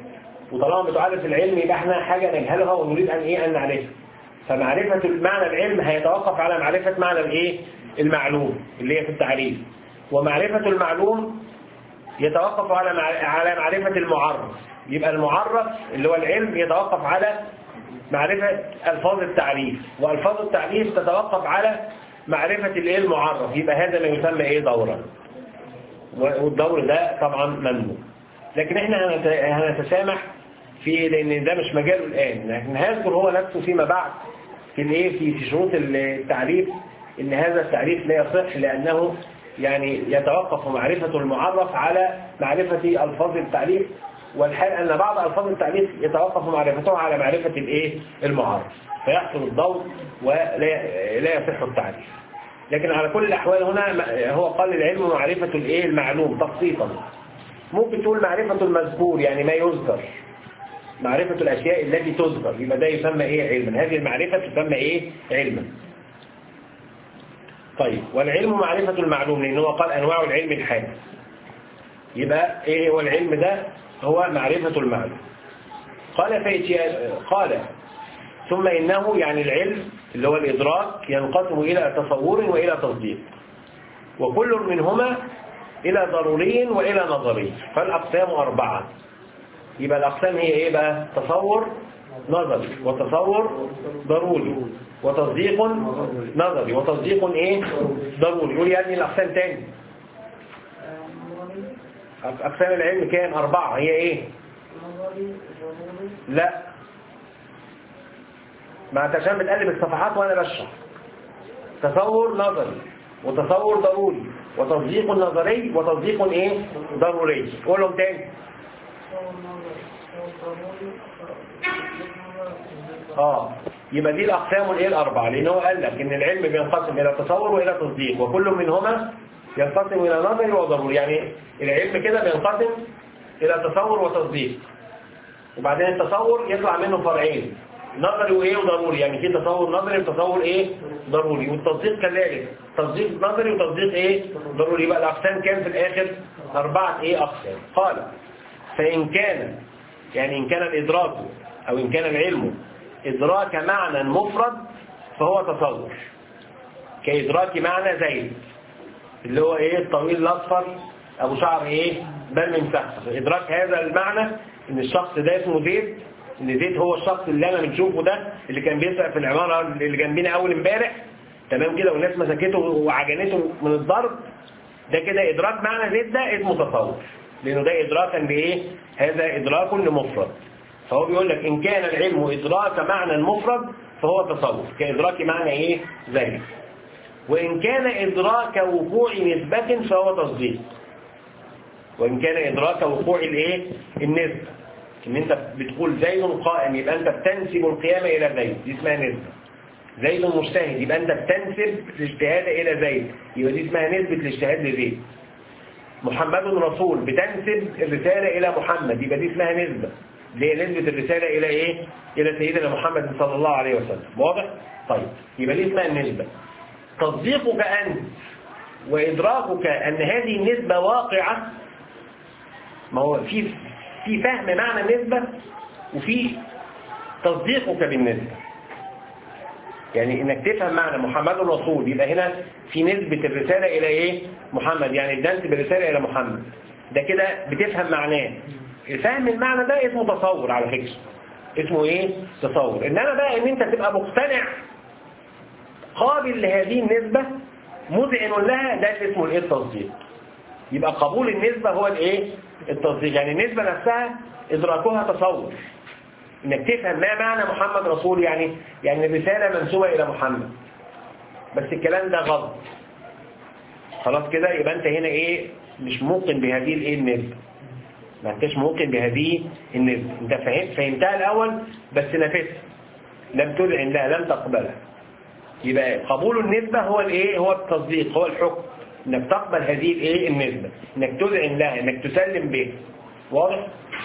A: وطالما بتعرف العلم يبقى احنا حاجة نجهلها ونريد أن إيه أن نعرفها فمعرفة معنى العلم هيتوقف على معرفة معنى الإيه المعلوم اللي هي في التعريف ومعرفة المعلوم يتوقف على مع- على معرفة المعرف يبقى المعرف اللي هو العلم يتوقف على معرفة ألفاظ التعريف وألفاظ التعريف تتوقف على معرفة الإيه المعرف يبقى هذا ما يسمى إيه دورا والدور ده طبعا ممنوع لكن احنا هنت- هنتسامح في لأن ده مش مجاله الآن لكن هيذكر هو نفسه فيما بعد في الايه في في شروط التعريف ان هذا التعريف لا يصح لانه يعني يتوقف معرفة المعرف على معرفة الفاظ التعريف والحال ان بعض الفاظ التعريف يتوقف معرفتها على معرفة الايه المعرف فيحصل الضوء ولا لا يصح التعريف لكن على كل الاحوال هنا م- هو قال العلم معرفة الايه المعلوم تبسيطا ممكن تقول معرفة المذكور يعني ما يذكر معرفة الأشياء التي تذكر يبقى ده يسمى إيه علما هذه المعرفة تسمى إيه علما طيب والعلم معرفة المعلوم لأنه قال أنواع العلم الحادث يبقى إيه هو العلم ده هو معرفة المعلوم قال فيتي قال ثم إنه يعني العلم اللي هو الإدراك ينقسم إلى تصور وإلى تصديق وكل منهما إلى ضروري وإلى نظري فالأقسام أربعة يبقى الأقسام هي إيه بقى تصور نظري وتصور ضروري وتصديق نظري وتصديق إيه ضروري يقول يا ابني الأقسام تاني أقسام العلم كام أربعة هي إيه لا ما انت عشان بتقلب الصفحات وانا بشرح تصور نظري وتصور ضروري وتصديق نظري وتصديق ايه ضروري قولهم تاني اه يبقى دي الاقسام الايه الاربعه لان هو قال لك ان العلم بينقسم الى تصور والى تصديق وكل منهما ينقسم الى نظري وضروري يعني العلم كده بينقسم الى تصور وتصديق وبعدين التصور يطلع منه فرعين نظري وايه وضروري يعني في تصور نظري وتصور ايه ضروري والتصديق كذلك تصديق نظري وتصديق ايه ضروري يبقى الاقسام كام في الاخر اربعه ايه اقسام قال فان كان يعني ان كان الادراك او ان كان العلم ادراك معنى مفرد فهو تصور كادراك معنى زيد اللي هو ايه الطويل الاصفر ابو شعر ايه بل مسخف ادراك هذا المعنى ان الشخص ده اسمه زيد ان زيد هو الشخص اللي انا بنشوفه ده اللي كان بيسرق في العماره اللي جنبنا اول امبارح تمام كده والناس مسكته وعجنته من الضرب ده كده ادراك معنى زيد ده اسمه تصور لانه ده ادراكا لايه هذا ادراك لمفرد فهو بيقول لك ان كان العلم ادراك معنى مفرد فهو تصور كادراك معنى ايه زيد وإن كان إدراك وقوع نسبة فهو تصديق وإن كان إدراك وقوع الإيه؟ النسبة إن أنت بتقول زيد قائم يبقى أنت بتنسب القيامة إلى زيد دي اسمها نسبة زيد مجتهد يبقى أنت بتنسب الاجتهاد إلى زيد يبقى دي اسمها نسبة الاجتهاد لزيد محمد رسول بتنسب الرسالة إلى محمد يبقى دي اسمها نسبة اللي هي نسبة الرسالة إلى إيه؟ إلى سيدنا محمد صلى الله عليه وسلم واضح؟ طيب يبقى دي اسمها النسبة تصديقك أنت وإدراكك أن هذه النسبة واقعة ما هو في في فهم معنى النسبة وفي تصديقك بالنسبة يعني انك تفهم معنى محمد رسول يبقى هنا في نسبة الرسالة الى ايه محمد يعني تنسب الرسالة الى محمد ده كده بتفهم معناه فهم المعنى ده اسمه تصور على فكرة اسمه ايه تصور انما بقى ان انت تبقى مقتنع قابل لهذه النسبة مذعن لها ده اللي اسمه الايه التصديق يبقى قبول النسبة هو الايه التصديق يعني النسبة نفسها ادراكها تصور انك تفهم ما معنى محمد رسول يعني يعني الرسالة منسوبة الى محمد بس الكلام ده غلط خلاص كده يبقى انت هنا ايه مش موقن بهذه الايه النسبة ما انتش موقن بهذه النسبة انت فهمت فهمتها الاول بس نفذت لم تذعن لها لم تقبلها يبقى قبول النسبة هو الايه هو التصديق هو الحكم انك تقبل هذه الايه النسبة انك تذعن لها انك تسلم به واضح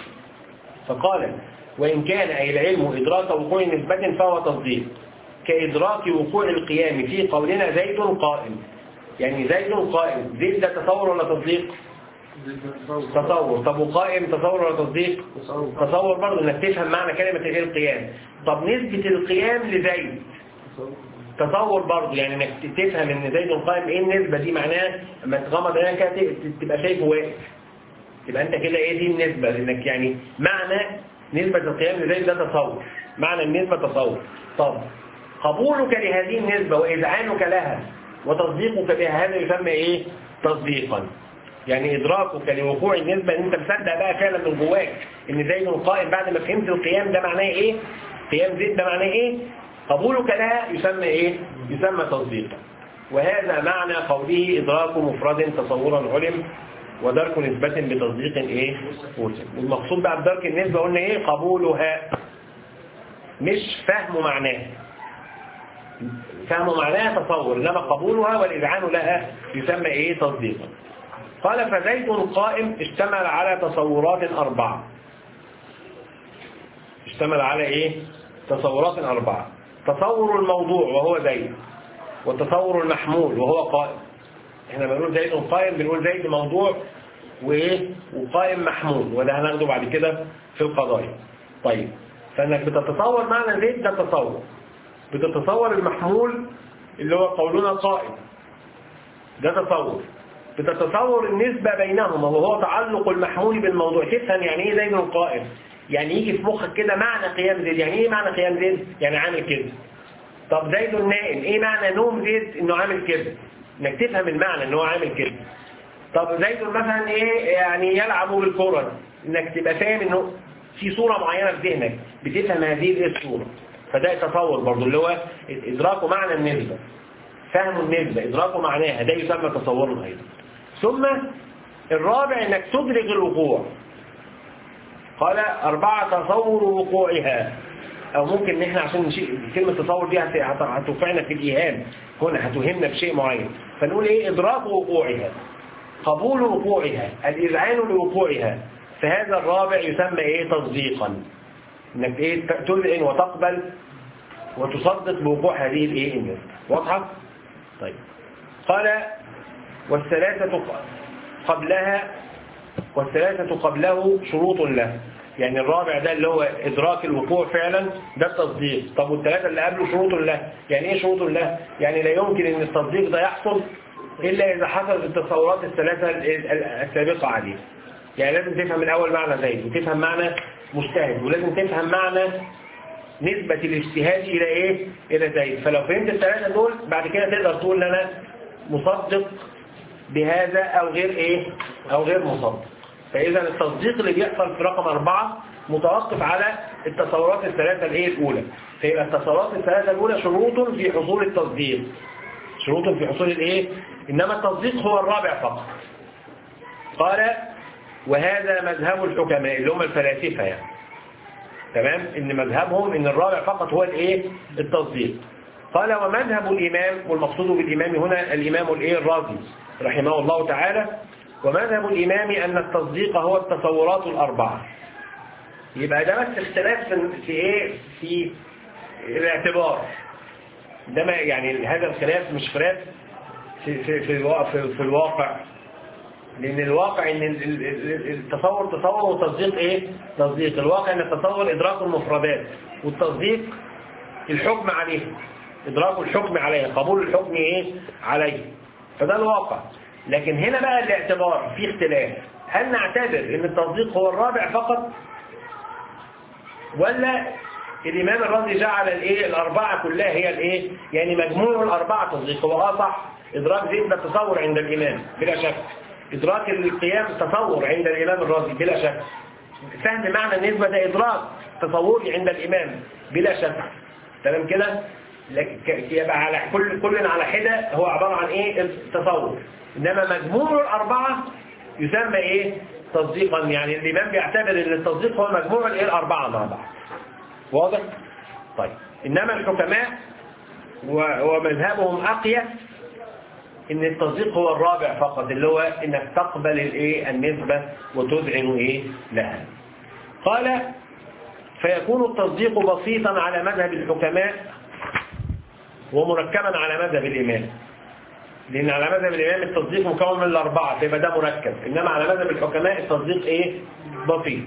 A: فقال وإن كان أي العلم إدراك وقوع نسبة فهو تصديق كإدراك وقوع القيام في قولنا زيد قائم يعني زيد قائم زيد ده تصور ولا تصديق تصور طب وقائم تصور ولا تصديق
B: تصور
A: تصور برضه انك تفهم معنى كلمة ايه القيام طب نسبة القيام لزيد تصور برضه يعني انك تفهم ان زيد قائم ايه النسبة دي معناها لما تغمض عينك كده ت- تبقى شايفه واقف يبقى انت كده ايه دي النسبة لانك يعني معنى نسبة القيام لزيد ده تصور معنى النسبة تصور طب قبولك لهذه النسبة وإذعانك لها وتصديقك بها هذا يسمى ايه تصديقا يعني إدراكك لوقوع النسبة ان انت مصدق بقى فعلا من جواك ان زيد قائم بعد ما فهمت القيام ده معناه ايه قيام زيد ده معناه ايه قبولك لها يسمى ايه يسمى تصديقا وهذا معنى قوله إدراك مفرد تصورا علم ودرك نسبة بتصديق ايه وسم والمقصود بقى بدرك النسبة قلنا ايه قبولها مش فهم معناها فهم معناها تصور انما قبولها والإذعان لها يسمى ايه تصديقا قال فزيد قائم اشتمل على تصورات أربعة اشتمل على ايه تصورات أربعة تصور الموضوع وهو زيد والتصور المحمول وهو قائم احنا بنقول زيد قائم بنقول زيد موضوع وايه وقائم محمول وده هناخده بعد كده في القضايا طيب فانك بتتصور معنى زيد ده تصور بتتصور المحمول اللي هو قولنا قائم ده تصور بتتصور النسبة بينهما وهو تعلق المحمول بالموضوع تفهم يعني ايه زيد قائم يعني يجي في مخك كده معنى قيام زيد يعني ايه معنى قيام زيد يعني عامل كده طب زيد نائم ايه معنى نوم زيد انه عامل كده انك تفهم المعنى ان هو عامل كده طب زيد مثلا ايه يعني يلعب بالكرة انك تبقى فاهم انه في صورة معينة في ذهنك بتفهم هذه الايه الصورة فده التصور برضه اللي هو ادراك معنى النسبة فهم النسبة ادراك معناها ده يسمى تصور ايضا ثم الرابع انك تدرك الوقوع قال أربعة تصور وقوعها أو ممكن إن إحنا عشان نشيء كلمة تصور دي هت- هت- هتوقعنا في الإيهام هنا هتوهمنا بشيء معين فنقول إيه إدراك وقوعها قبول وقوعها الإذعان لوقوعها فهذا الرابع يسمى إيه تصديقا إنك إيه ت- تذعن وتقبل وتصدق بوقوع هذه الإيه النسبة واضحة؟ طيب قال والثلاثة قبلها والثلاثة قبله شروط له يعني الرابع ده اللي هو إدراك الوقوع فعلا ده التصديق طب والثلاثة اللي قبله شروط له يعني إيه شروط له يعني لا يمكن أن التصديق ده يحصل إلا إذا حصلت التصورات الثلاثة ال- ال- السابقة عليه يعني لازم تفهم الأول معنى زيد وتفهم معنى مجتهد ولازم تفهم معنى نسبة الاجتهاد إلى إيه؟ إلى زيد فلو فهمت الثلاثة دول بعد كده تقدر تقول إن أنا مصدق بهذا أو غير إيه؟ أو غير مصدق فإذا التصديق اللي بيحصل في رقم أربعة متوقف على التصورات الثلاثة الإيه الأولى فيبقى التصورات الثلاثة الأولى شروط في حصول التصديق شروط في حصول الإيه؟ إنما التصديق هو الرابع فقط قال وهذا مذهب الحكماء اللي هم الفلاسفة يعني تمام ان مذهبهم ان الرابع فقط هو الايه التصديق قال ومذهب الامام والمقصود بالامام هنا الامام الايه الرازي رحمه الله تعالى ومذهب الامام ان التصديق هو التصورات الاربعه يبقى ده بس اختلاف في في ايه في الاعتبار ده ما يعني هذا الخلاف مش خلاف في في في الوا- في, في الواقع لأن الواقع إن ال- ال- ال- التصور تصور والتصديق إيه؟ تصديق الواقع إن التصور إدراك المفردات والتصديق الحكم عليه إدراك الحكم عليه قبول الحكم إيه؟ عليه فده الواقع لكن هنا بقى الاعتبار في اختلاف هل نعتبر إن التصديق هو الرابع فقط ولا الإمام الرازي جعل الإيه الأربعة كلها هي الإيه يعني مجموع الأربعة تصديق هو آه صح إدراك زيد ده تصور عند الإمام بلا شك إدراك القيام تصور عند الإمام الرازي بلا شك فهم معنى النسبة ده إدراك تصوري عند الإمام بلا شك تمام كده لكن ك- يبقى على كل كل على حدة هو عبارة عن إيه التصور إنما مجموع الأربعة يسمى إيه تصديقا يعني الإمام بيعتبر إن التصديق هو مجموع الإيه الأربعة مع بعض واضح؟ طيب إنما الحكماء و- ومذهبهم أقيس ان التصديق هو الرابع فقط اللي هو انك تقبل الايه النسبة وتذعن ايه لها قال فيكون التصديق بسيطا على مذهب الحكماء ومركبا على مذهب الامام لأن على مذهب الإمام التصديق مكون من الأربعة فيبقى ده مركب إنما على مذهب الحكماء التصديق إيه بسيط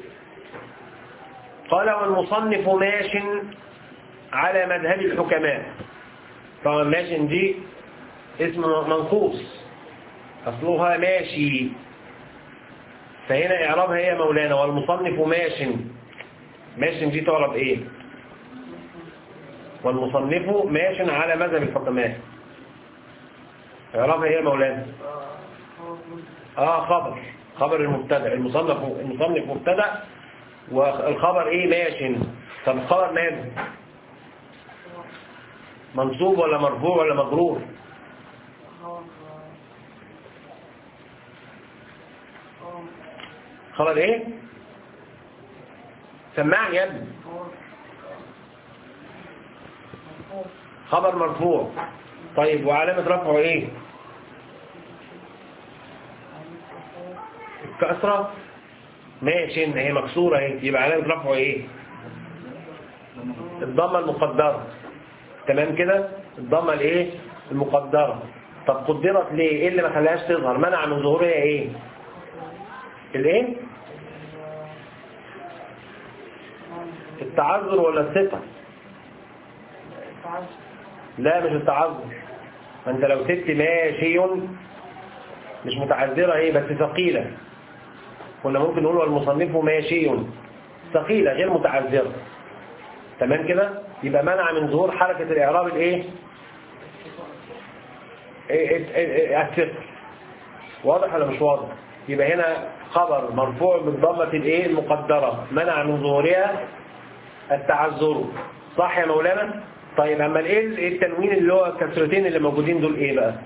A: قال والمصنف ماش على مذهب الحكماء طبعا ماش دي اسم منقوص أصلها ماشي فهنا إعرابها هي مولانا والمصنف ماش ماش دي تعرب إيه والمصنف ماش على مذهب الحكماء إعرابها هي مولانا آه خبر خبر المبتدا المصنف المصنف مبتدا والخبر ايه ماشي طب الخبر ماله منصوب ولا مرفوع ولا مجرور خبر ايه سمعني يا ابني خبر مرفوع طيب وعلامة رفعه ايه الكسرة ماشي إن هي مكسورة اهي يبقى علامة رفعه ايه الضمة المقدرة تمام كده الضمة الايه المقدرة طب قدرت ليه ايه اللي ما خلاهاش تظهر منع من ظهورها ايه الايه التعذر ولا الثقة لا مش التعذر ما انت لو ست ماشي مش متعذرة ايه بس ثقيلة كنا ممكن نقول والمصنف ماشي ثقيلة غير متعذرة تمام كده يبقى منع من ظهور حركة الإعراب الايه الثقل واضح ولا مش واضح يبقى هنا خبر مرفوع بالضمة الايه المقدرة منع من ظهورها التعذر صح يا مولانا طيب اما الايه التنوين اللي هو الكسرتين اللي موجودين دول ايه بقى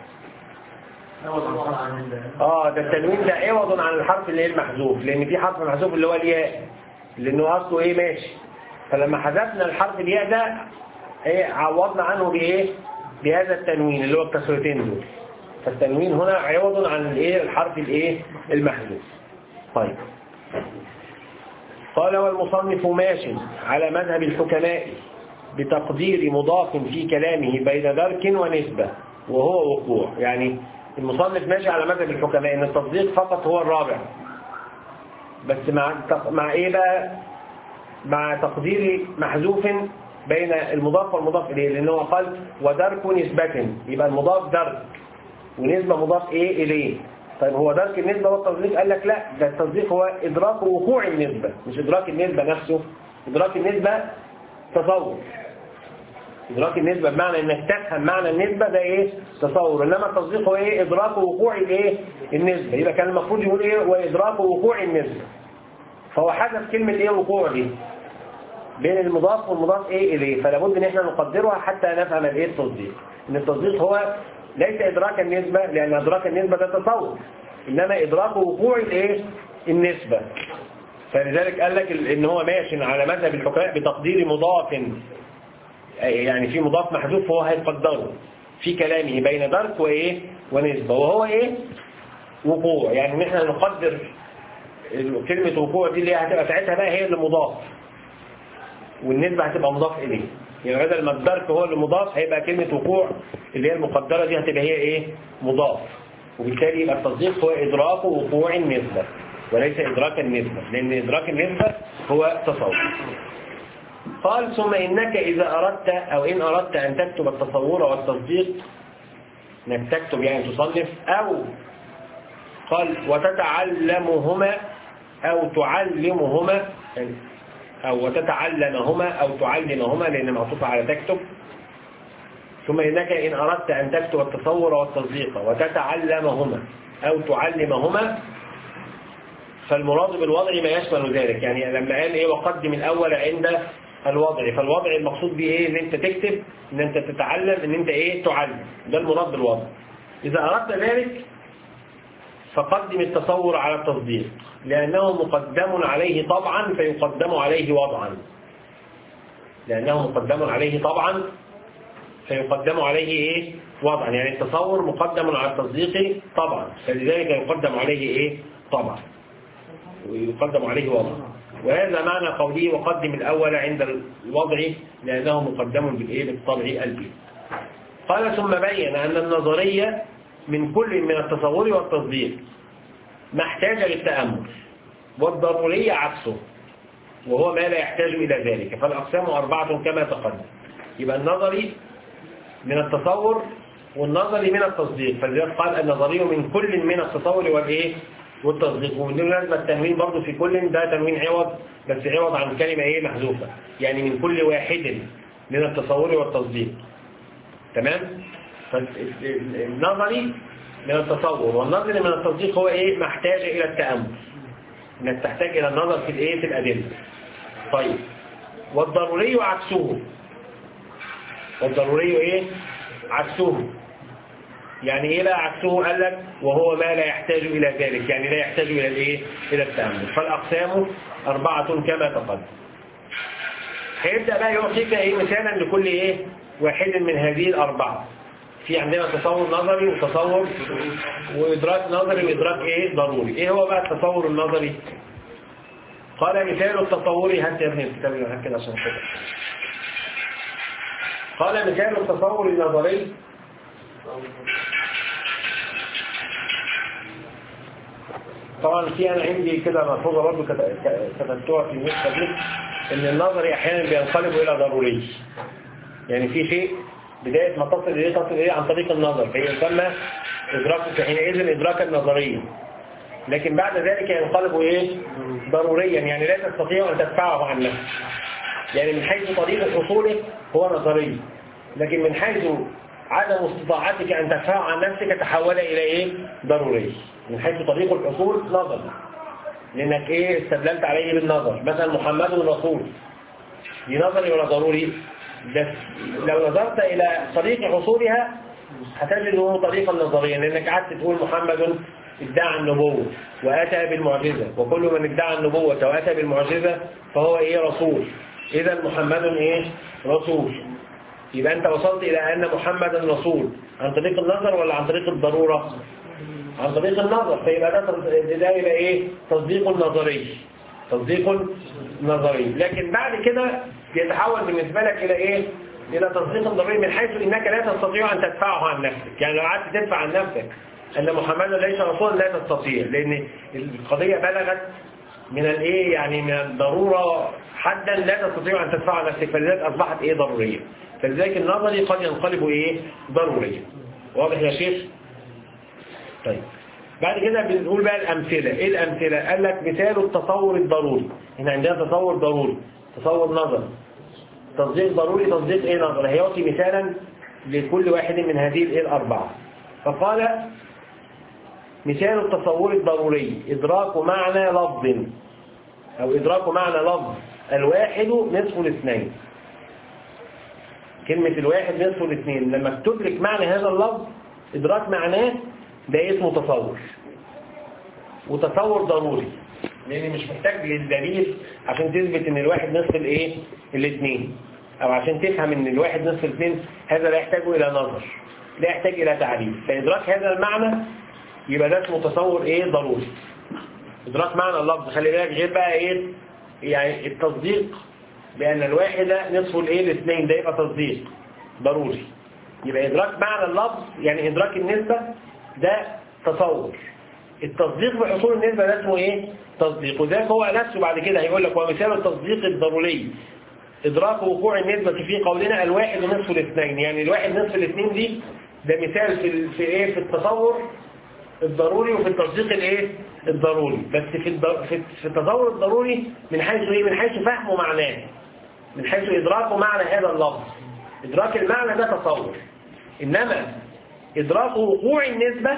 A: اه ده التنوين ده عوض عن الحرف اللي هي المحذوف لان في حرف محذوف اللي هو الياء لانه اصله ايه ماشي فلما حذفنا الحرف الياء ده ايه عوضنا عنه بايه بهذا التنوين اللي هو الكسرتين دول فالتنوين هنا عوض عن الايه الحرف الايه المحذوف طيب قال والمصنف ماش على مذهب الحكماء بتقدير مضاف في كلامه بين درك ونسبة وهو وقوع يعني المصنف ماشي على مذهب الحكماء ان التصديق فقط هو الرابع بس مع مع ايه بقى مع تقدير محذوف بين المضاف والمضاف اليه لانه هو قال ودرك نسبة يبقى المضاف درك ونسبة مضاف ايه اليه طيب هو درك النسبة والتصديق قال لك لا ده التصديق هو ادراك وقوع النسبة مش ادراك النسبة نفسه ادراك النسبة تصور إدراك النسبة بمعنى إنك تفهم معنى النسبة ده إيه تصور إنما التصديق هو إيه إدراك وقوع الإيه النسبة يبقى كان المفروض يقول إيه وإدراك وقوع النسبة فهو حذف كلمة إيه وقوع دي بين المضاف والمضاف إيه إليه فلا بد إن إحنا نقدرها حتى نفهم الإيه التصديق إن التصديق هو ليس إدراك النسبة لأن إدراك النسبة ده تصور إنما إدراك وقوع الإيه النسبة فلذلك قال لك إن هو ماشي على مذهب الحكماء بتقدير مضاف يعني في مضاف محذوف فهو هيقدره في كلامه بين درك وايه ونسبة وهو ايه وقوع يعني نحن نقدر كلمة وقوع دي اللي هي هتبقى ساعتها بقى هي اللي مضاف والنسبة هتبقى مضاف اليه يعني بدل ما الدرك هو اللي مضاف هيبقى كلمة وقوع اللي هي المقدرة دي هتبقى هي ايه مضاف وبالتالي يبقى التصديق هو إدراك وقوع النسبة وليس إدراك النسبة لأن إدراك النسبة هو تصور قال ثم إنك إذا أردت أو إن أردت أن تكتب التصور والتصديق إنك تكتب يعني تصنف أو قال وتتعلمهما أو تعلمهما أو وتتعلمهما أو تعلمهما لأن معطوفة على تكتب ثم إنك إن أردت أن تكتب التصور والتصديق وتتعلمهما أو تعلمهما فالمراد بالوضع ما يشمل ذلك يعني لما قال إيه وقدم الأول عند الوضع فالوضع المقصود به ايه ان انت تكتب ان انت تتعلم ان انت ايه تعلم ده المراد بالوضع اذا اردت ذلك فقدم التصور على التصديق لانه مقدم عليه طبعا فيقدم عليه وضعا لانه مقدم عليه طبعا فيقدم عليه ايه وضعا يعني التصور مقدم على التصديق طبعا فلذلك يقدم عليه ايه طبعا ويقدم عليه وضعا وهذا معنى قوله وقدم الأول عند الوضع لأنه مقدم بالإيه بالطبع البي قال ثم بين أن النظرية من كل من التصور والتصديق ما احتاج للتأمل والضرورية عكسه وهو ما لا يحتاج إلى ذلك فالأقسام أربعة كما تقدم يبقى النظري من التصور والنظري من التصديق فلذلك قال النظري من كل من التصور والإيه والتصديق وبالنسبة التنوين برضه في كل ده تنوين عوض بس عوض عن كلمة إيه محذوفة يعني من كل واحد من التصور والتصديق تمام فالنظري من التصور والنظري من التصديق هو إيه محتاج إلى التأمل انك تحتاج الى النظر في الايه في الادله طيب والضروري عكسه والضروري ايه عكسه يعني ايه بقى عكسه قال لك وهو ما لا يحتاج الى ذلك يعني لا يحتاج الى الايه الى التامل فالاقسام اربعه كما تقدم هيبدا بقى يعطيك ايه مثالا لكل ايه واحد من هذه الاربعه في عندنا تصور نظري وتصور وإدراك نظري وإدراك إيه ضروري إيه هو بقى التصور النظري قال مثال التصور هات يا ابني الكتاب اللي هات كده عشان كده قال مثال التصور النظري طبعا في انا عندي كده ملحوظه برضه كتبتوها في النسخه دي ان النظري احيانا بينقلب الى ضروري يعني في شيء بداية ما تصل إليه تصل إليه عن طريق النظر فهي يسمى إدراك في حينئذ إدراكا نظريا لكن بعد ذلك ينقلب إيه ضروريا يعني لا تستطيع أن تدفعه عن نفسك يعني من حيث طريق حصوله هو نظري لكن من حيث عدم استطاعتك أن تدفعه عن نفسك تحول إلى إيه ضروري من حيث طريق الحصول نظر لأنك إيه استدللت عليه بالنظر مثلا محمد رسول دي نظري ولا ضروري بس لو نظرت إلى طريق حصولها هتجده طريقا نظريا لأنك قعدت تقول محمد ادعى النبوة وأتى بالمعجزة وكل من ادعى النبوة وأتى بالمعجزة فهو إيه رسول إذا محمد إيه رسول يبقى أنت وصلت إلى أن محمدا رسول عن طريق النظر ولا عن طريق الضرورة عن طريق النظر فيبقى ده ده يبقى إيه تصديق نظري تصديق نظري لكن بعد كده يتحول بالنسبة لك إلى إيه إلى تصديق ضروري من حيث إنك لا تستطيع أن تدفعه عن نفسك يعني لو قعدت تدفع عن نفسك أن محمدا ليس رسولا لا تستطيع لأن القضية بلغت من الإيه يعني من الضرورة حدا لا تستطيع أن تدفع عن نفسك فلذلك أصبحت إيه ضرورية فلذلك النظري قد ينقلب إيه ضروريا واضح يا شيخ طيب بعد كده بنقول بقى الأمثلة إيه الأمثلة قال لك مثال التصور الضروري هنا عندنا تصور ضروري تصور نظر تصديق ضروري تصديق ايه نظر هيعطي مثالا لكل واحد من هذه الايه الأربعة فقال مثال التصور الضروري إدراك معنى لفظ أو إدراك معنى لفظ الواحد نصف الاثنين كلمة الواحد نصف الاثنين لما تدرك معنى هذا اللفظ إدراك معناه ده اسمه تصور وتصور ضروري لان مش محتاج للدليل عشان تثبت ان الواحد نصف الايه الاثنين او عشان تفهم ان الواحد نصف الاثنين هذا لا يحتاج الى نظر لا يحتاج الى تعريف فادراك هذا المعنى يبقى ده اسمه تصور ايه ضروري ادراك معنى اللفظ خلي بالك غير بقى ايه يعني التصديق بان الواحد نصف الايه الاثنين ده يبقى تصديق ضروري يبقى ادراك معنى اللفظ يعني ادراك النسبة ده تصور التصديق بحصول النسبة ده اسمه ايه تصديق وذلك هو نفسه بعد كده هيقول لك ومثال التصديق الضروري ادراك وقوع النسبة في قولنا الواحد نصف الاثنين يعني الواحد نصف الاثنين دي ده مثال في في ايه في التصور الضروري وفي التصديق الايه الضروري بس في الضر... في التصور الضروري من حيث ايه من حيث فهمه معناه من حيث ادراكه معنى هذا اللفظ ادراك المعنى ده تصور انما ادراك وقوع النسبة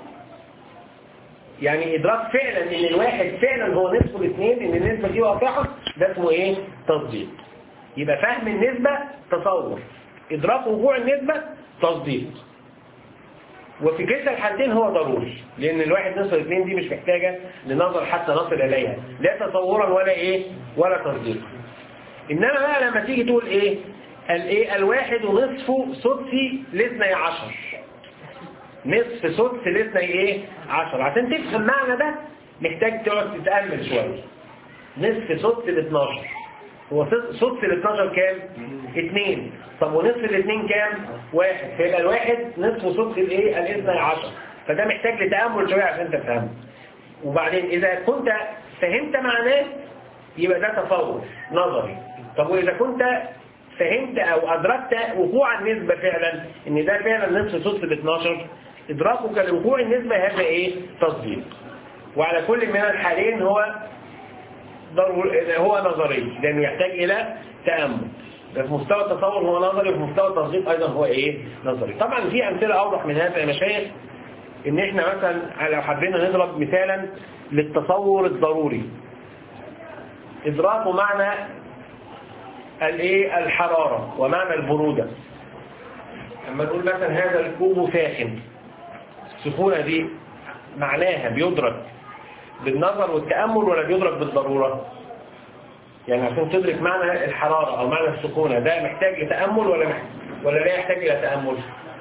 A: يعني ادراك فعلا ان الواحد فعلا هو نصف الاثنين ان النسبة دي واقعة ده اسمه ايه تصديق يبقى فهم النسبة تصور ادراك وقوع النسبة تصديق وفي كلتا الحالتين هو ضروري لان الواحد نصف الاثنين دي مش محتاجة لنظر حتى نصل اليها لا تصورا ولا ايه ولا تصديق انما بقى لما تيجي تقول ايه الايه الواحد نصف سدسي لاثني عشر نصف سدس لاثني ايه عشر عشان تفهم معنى ده محتاج تقعد تتأمل شوية نصف سدس ل 12 هو سد- سدس ال 12 كام؟ 2 طب ونصف الاثنين كام؟ واحد فيبقى الواحد نصف سدس الايه؟ الاثنى عشر فده محتاج لتأمل شوية عشان تفهمه وبعدين إذا كنت فهمت معناه يبقى ده تصور نظري طب وإذا كنت فهمت أو أدركت وقوع النسبة فعلا إن ده فعلا نصف سدس ال 12 إدراكك لوقوع النسبة هذا إيه؟ تصديق وعلى كل من الحالين هو ضرور هو نظري لأنه يحتاج إلى تأمل ده في مستوى التصور هو نظري وفي مستوى التصديق أيضا هو إيه نظري طبعا في أمثلة أوضح من هذا يا مشايخ إن إحنا مثلا لو حبينا نضرب مثالا للتصور الضروري إدراك معنى الإيه الحرارة ومعنى البرودة لما نقول مثلا هذا الكوب ساخن السخونة دي معناها بيدرك بالنظر والتأمل ولا بيدرك بالضرورة يعني عشان تدرك معنى الحرارة أو معنى السخونة ده محتاج لتأمل ولا محتاج ولا لا يحتاج إلى تأمل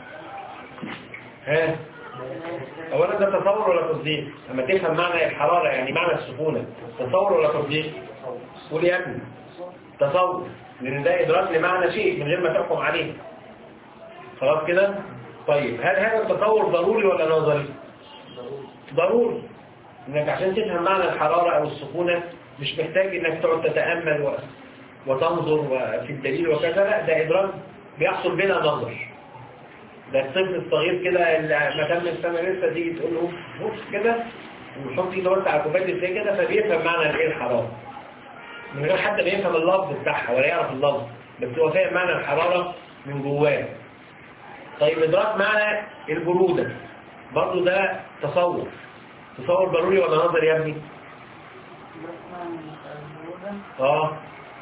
A: ها أولا ده تصور ولا تصديق لما تفهم معنى الحرارة يعني معنى السخونة تصور ولا تصديق قول يا ابني تصور لأن ده إدراك لمعنى شيء من غير ما تحكم عليه خلاص كده طيب هل هذا التصور ضروري ولا نظري ضروري انك عشان تفهم معنى الحرارة او السخونة مش محتاج انك تقعد تتأمل و... وتنظر في الدليل وكذا لا ده ادراك بيحصل بلا نظر ده الطفل الصغير كده اللي ما تم السنة لسه تيجي تقول له بص كده ويحط ايده بس على كوبايه زي كده فبيفهم معنى ايه الحرارة من غير حتى بيفهم اللفظ بتاعها ولا يعرف اللفظ بس هو فاهم معنى الحرارة من جواه طيب إدراك معنى البرودة برضه ده تصور تصور ضروري ولا نظري يا ابني؟ اه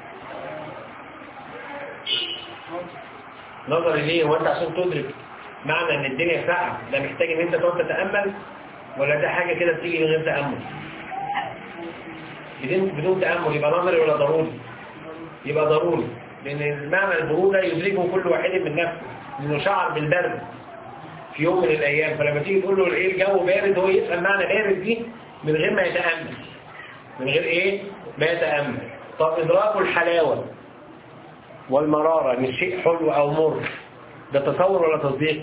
A: نظري ليه هو انت عشان تدرك معنى ان الدنيا ساقعه ده محتاج ان انت تقعد تتامل ولا ده حاجه كده بتيجي من غير تامل بدون بدون تامل يبقى نظري ولا ضروري يبقى ضروري لان معنى البروده يدركه كل واحد من نفسه انه شعر بالبرد في يوم من الايام فلما تيجي تقول له ايه الجو بارد هو يفهم معنى بارد دي من غير ما يتامل من غير ايه ما يتامل طب ادراك الحلاوه والمراره ان الشيء حلو او مر ده تصور ولا تصديق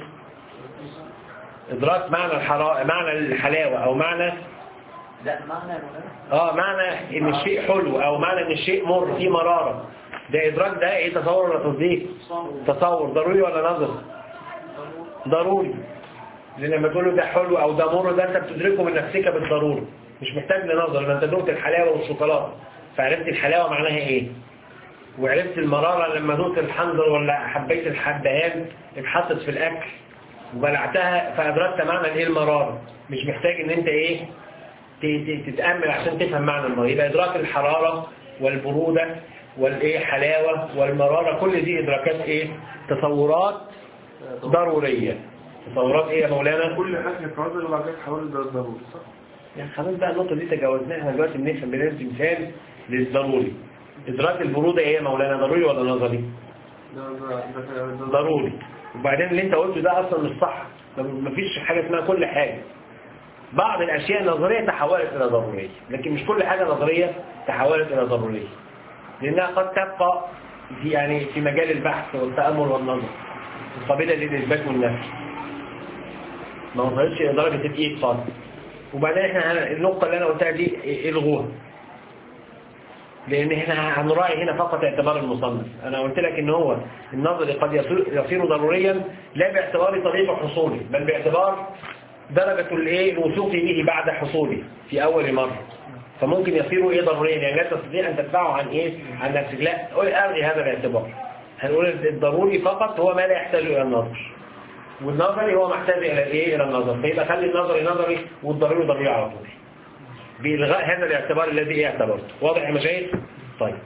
A: ادراك معنى الحرا... معنى الحلاوه او معنى
C: لا معنى الولاء
A: اه معنى ان الشيء حلو او معنى ان الشيء مر فيه مراره ده ادراك ده ايه تصور ولا تصديق تصور ضروري ولا نظر ضروري لان لما تقول له ده حلو او ده مر ده انت بتدركه من نفسك بالضروره مش محتاج لنظر لما انت دقت الحلاوه والشوكولاته فعرفت الحلاوه معناها ايه وعرفت المراره لما دقت الحنظل ولا حبيت الحبهان اتحطت في الاكل وبلعتها فادركت معنى ايه المراره مش محتاج ان انت ايه ت- ت- تتامل عشان تفهم معنى المراره يبقى ادراك الحراره والبروده والايه حلاوه والمراره كل دي ادراكات ايه تصورات ضروريه تصورات ايه يا مولانا
B: كل حاجة في عضل وبعد كده حوالي ده ضروري صح؟
A: يعني خلاص بقى النقطة دي تجاوزناها احنا دلوقتي بنفهم بندي مثال للضروري إدراك البرودة إيه يا مولانا ضروري ولا نظري؟
B: ده ده ده ده
A: ضروري وبعدين اللي أنت قلته ده أصلا مش صح مفيش حاجة اسمها كل حاجة بعض الأشياء النظرية تحولت إلى ضرورية لكن مش كل حاجة نظرية تحولت إلى ضرورية لأنها قد تبقى في يعني في مجال البحث والتأمل والنظر قابلة للإثبات والنفي ما وصلتش إلى درجة الإيه خالص وبعدين احنا هن- النقطة اللي أنا قلتها دي الغوها لأن احنا هنراعي هنا فقط اعتبار المصنف أنا قلت لك إن هو النظري قد يصير, يصير ضروريا لا باعتبار طريق حصوله بل باعتبار درجة الايه الوثوق به بعد حصوله في أول مرة فممكن يصير ايه ضروريا يعني لا تستطيع أن تدفعه عن ايه عن نفسك لا قول ألغي هذا الاعتبار هنقول الضروري فقط هو ما لا يحتاج إلى النظر والنظري هو محتاج إلى الايه إلى النظر فيبقى خلي النظري نظري والضروري ضروري على طول بإلغاء هذا الاعتبار الذي ايه اعتبرته واضح يا مشايخ طيب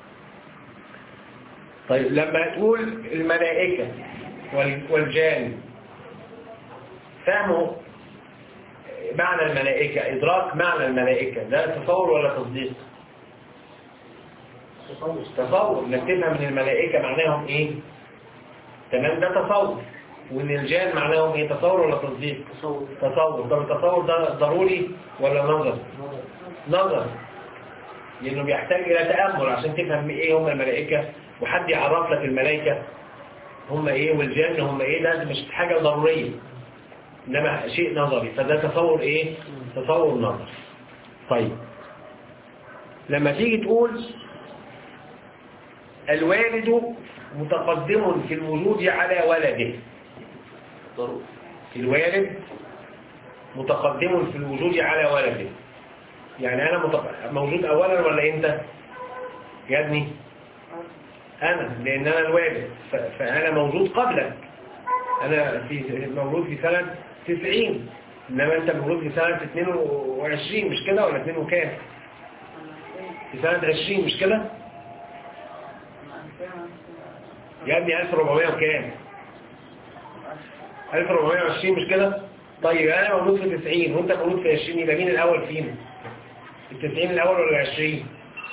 A: طيب لما تقول الملائكة وال- والجان فهموا معنى الملائكة إدراك معنى الملائكة ده تصور ولا تصديق تصور انك تفهم من الملائكة معناهم ايه تمام ده تصور وان الجان معناهم ايه تصور ولا تصديق
C: تصور
A: تصور طب التصور ده ضروري ولا نظر نظر لأنه بيحتاج إلى تأمل عشان تفهم إيه هم الملائكة وحد يعرف لك الملائكة هم إيه والجن هم إيه ده مش حاجة ضرورية إنما شيء نظري فده تصور إيه تصور نظري طيب لما تيجي تقول الوالد متقدم في الوجود على ولده
C: ضروري
A: الوالد متقدم في الوجود على ولده يعني أنا متق... موجود أولا ولا أنت يا ابني أنا لأن أنا الوالد ف... فأنا موجود قبلك أنا في موجود في سنة 90 إنما أنت موجود في سنة 22 مش كده ولا 2 وكام في سنة 20 مش كده يا ابني 1400 وكام 1420 مش كده طيب انا مولود في 90 وانت مولود في 20 يبقى مين الاول فينا ال 90 الاول ولا ال 20